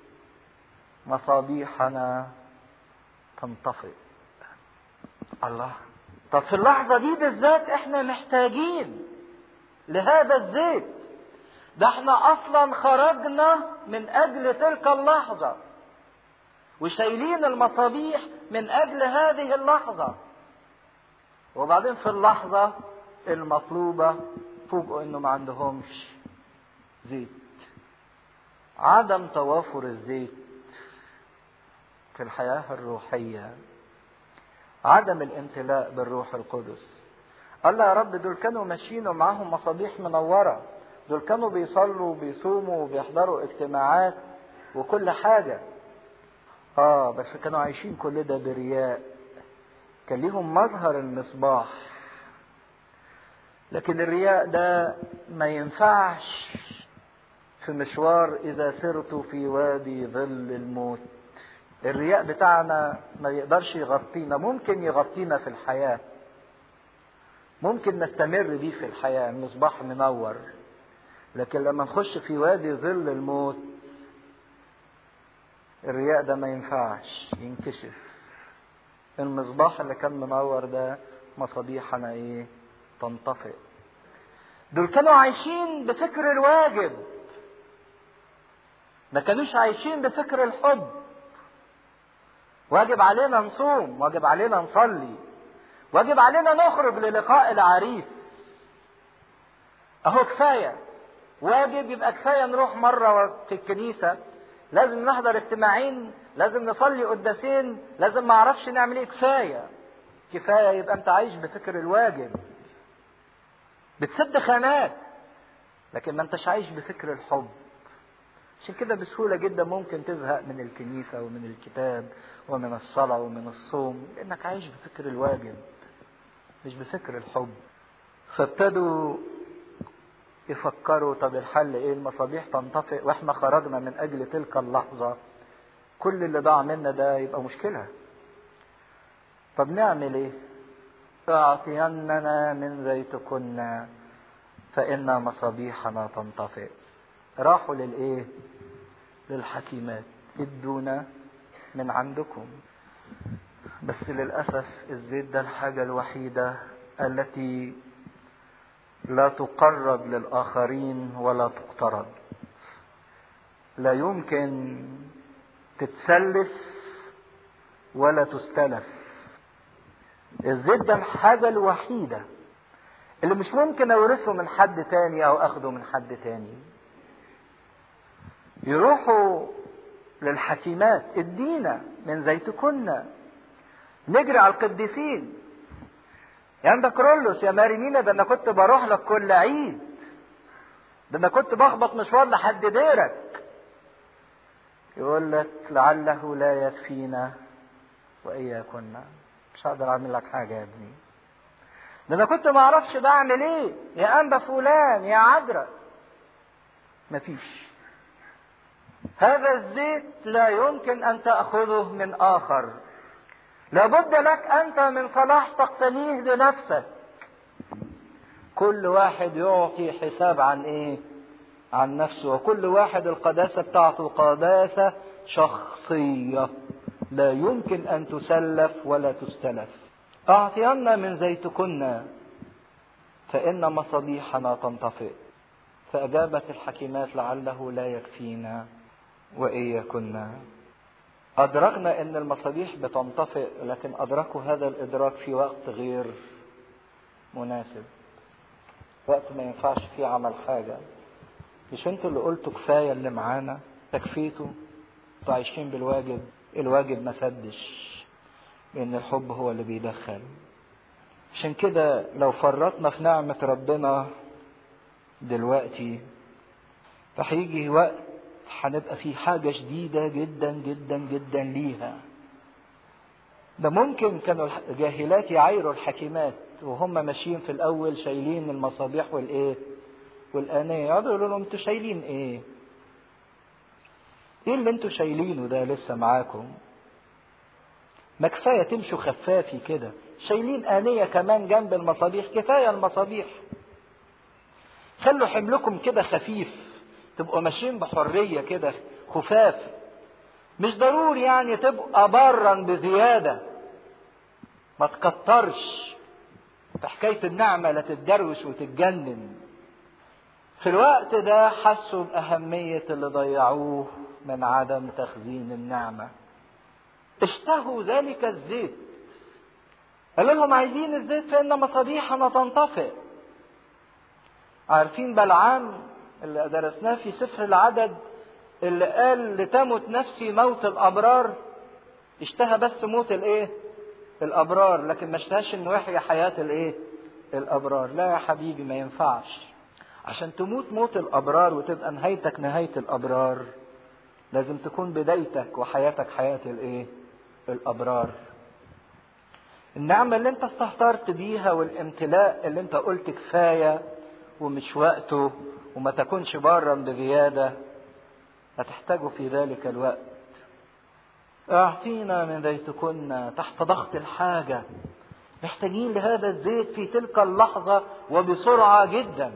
مصابيحنا تنطفئ الله طب في اللحظة دي بالذات احنا محتاجين لهذا الزيت ده احنا اصلا خرجنا من اجل تلك اللحظة وشايلين المصابيح من اجل هذه اللحظة وبعدين في اللحظة المطلوبة فوجئوا انه ما عندهمش زيت عدم توافر الزيت في الحياة الروحية عدم الامتلاء بالروح القدس قال يا رب دول كانوا ماشيين ومعاهم مصابيح منورة دول كانوا بيصلوا وبيصوموا وبيحضروا اجتماعات وكل حاجة اه بس كانوا عايشين كل ده برياء كان ليهم مظهر المصباح لكن الرياء ده ما ينفعش في مشوار اذا سرت في وادي ظل الموت الرياء بتاعنا ما يقدرش يغطينا ممكن يغطينا في الحياة ممكن نستمر بيه في الحياة المصباح منور لكن لما نخش في وادي ظل الموت الرياء ده ما ينفعش ينكشف المصباح اللي كان منور ده مصابيحنا ايه تنطفئ دول كانوا عايشين بفكر الواجب ما كانوش عايشين بفكر الحب واجب علينا نصوم واجب علينا نصلي واجب علينا نخرج للقاء العريس اهو كفايه واجب يبقى كفايه نروح مره في الكنيسه لازم نحضر اجتماعين لازم نصلي قداسين لازم ما اعرفش نعمل ايه كفايه كفايه يبقى انت عايش بفكر الواجب بتسد خانات لكن ما انتش عايش بفكر الحب عشان كده بسهوله جدا ممكن تزهق من الكنيسه ومن الكتاب ومن الصلاه ومن الصوم لانك عايش بفكر الواجب مش بفكر الحب فابتدوا يفكروا طب الحل ايه المصابيح تنطفئ واحنا خرجنا من اجل تلك اللحظه كل اللي ضاع منا ده يبقى مشكله طب نعمل ايه اعطيننا من زيتكن فان مصابيحنا تنطفئ راحوا للايه للحكيمات ادونا من عندكم بس للاسف الزيت ده الحاجه الوحيده التي لا تقرب للاخرين ولا تقترض لا يمكن تتسلف ولا تستلف الزيت ده الحاجه الوحيده اللي مش ممكن اورثه من حد تاني او اخده من حد تاني يروحوا للحكيمات ادينا من زيتكن نجري على القديسين يا ده كرولوس يا مارينينا ده انا كنت بروح لك كل عيد ده انا كنت بخبط مشوار لحد ديرك يقول لك لعله لا يكفينا واياكنا مش هقدر اعمل لك حاجه يا ابني ده انا كنت ما اعرفش بعمل ايه يا انبا فلان يا عذراء مفيش هذا الزيت لا يمكن ان تاخذه من اخر لابد لك انت من صلاح تقتنيه لنفسك كل واحد يعطي حساب عن ايه عن نفسه وكل واحد القداسه بتاعته قداسه شخصيه لا يمكن ان تسلف ولا تستلف اعطينا من زيتكن فإن مصابيحنا تنطفئ فأجابت الحكيمات لعله لا يكفينا وإن كنا أدركنا أن المصابيح بتنطفئ لكن أدركوا هذا الإدراك في وقت غير مناسب وقت ما ينفعش فيه عمل حاجة مش انتوا اللي قلتوا كفاية اللي معانا تكفيتوا انتوا عايشين بالواجب الواجب ما سدش لأن الحب هو اللي بيدخل عشان كده لو فرطنا في نعمة ربنا دلوقتي فهيجي وقت هنبقى في حاجة شديدة جدا جدا جدا ليها ده ممكن كانوا الجاهلات يعايروا الحكيمات وهم ماشيين في الأول شايلين المصابيح والإيه والآنية يقعدوا يقولوا لهم انتوا شايلين إيه؟ إيه اللي انتوا شايلينه ده لسه معاكم؟ ما كفاية تمشوا خفافي كده شايلين آنية كمان جنب المصابيح كفاية المصابيح خلوا حملكم كده خفيف تبقوا ماشيين بحرية كده خفاف مش ضروري يعني تبقى برا بزيادة ما تكترش في حكاية النعمة لا تتدروش وتتجنن في الوقت ده حسوا بأهمية اللي ضيعوه من عدم تخزين النعمة اشتهوا ذلك الزيت قال لهم عايزين الزيت فإن مصابيحنا تنطفئ عارفين بلعام اللي درسناه في سفر العدد اللي قال لتمت نفسي موت الأبرار اشتهى بس موت الايه الأبرار لكن ما اشتهاش انه يحيا حياة الايه الأبرار لا يا حبيبي ما ينفعش عشان تموت موت الأبرار وتبقى نهايتك نهاية الأبرار لازم تكون بدايتك وحياتك حياة الايه الأبرار النعمة اللي انت استهترت بيها والامتلاء اللي انت قلت كفاية ومش وقته وما تكونش برا بزيادة هتحتاجه في ذلك الوقت اعطينا من زيتكن تحت ضغط الحاجة محتاجين لهذا الزيت في تلك اللحظة وبسرعة جدا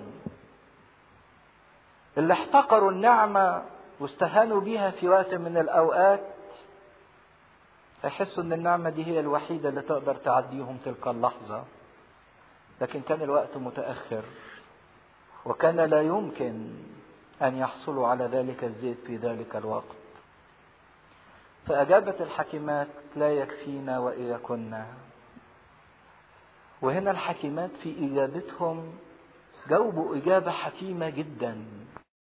اللي احتقروا النعمة واستهانوا بيها في وقت من الأوقات يحسوا ان النعمة دي هي الوحيدة اللي تقدر تعديهم تلك اللحظة لكن كان الوقت متأخر وكان لا يمكن أن يحصلوا على ذلك الزيت في ذلك الوقت فأجابت الحكيمات لا يكفينا وإذا كنا وهنا الحكيمات في إجابتهم جاوبوا إجابة حكيمة جدا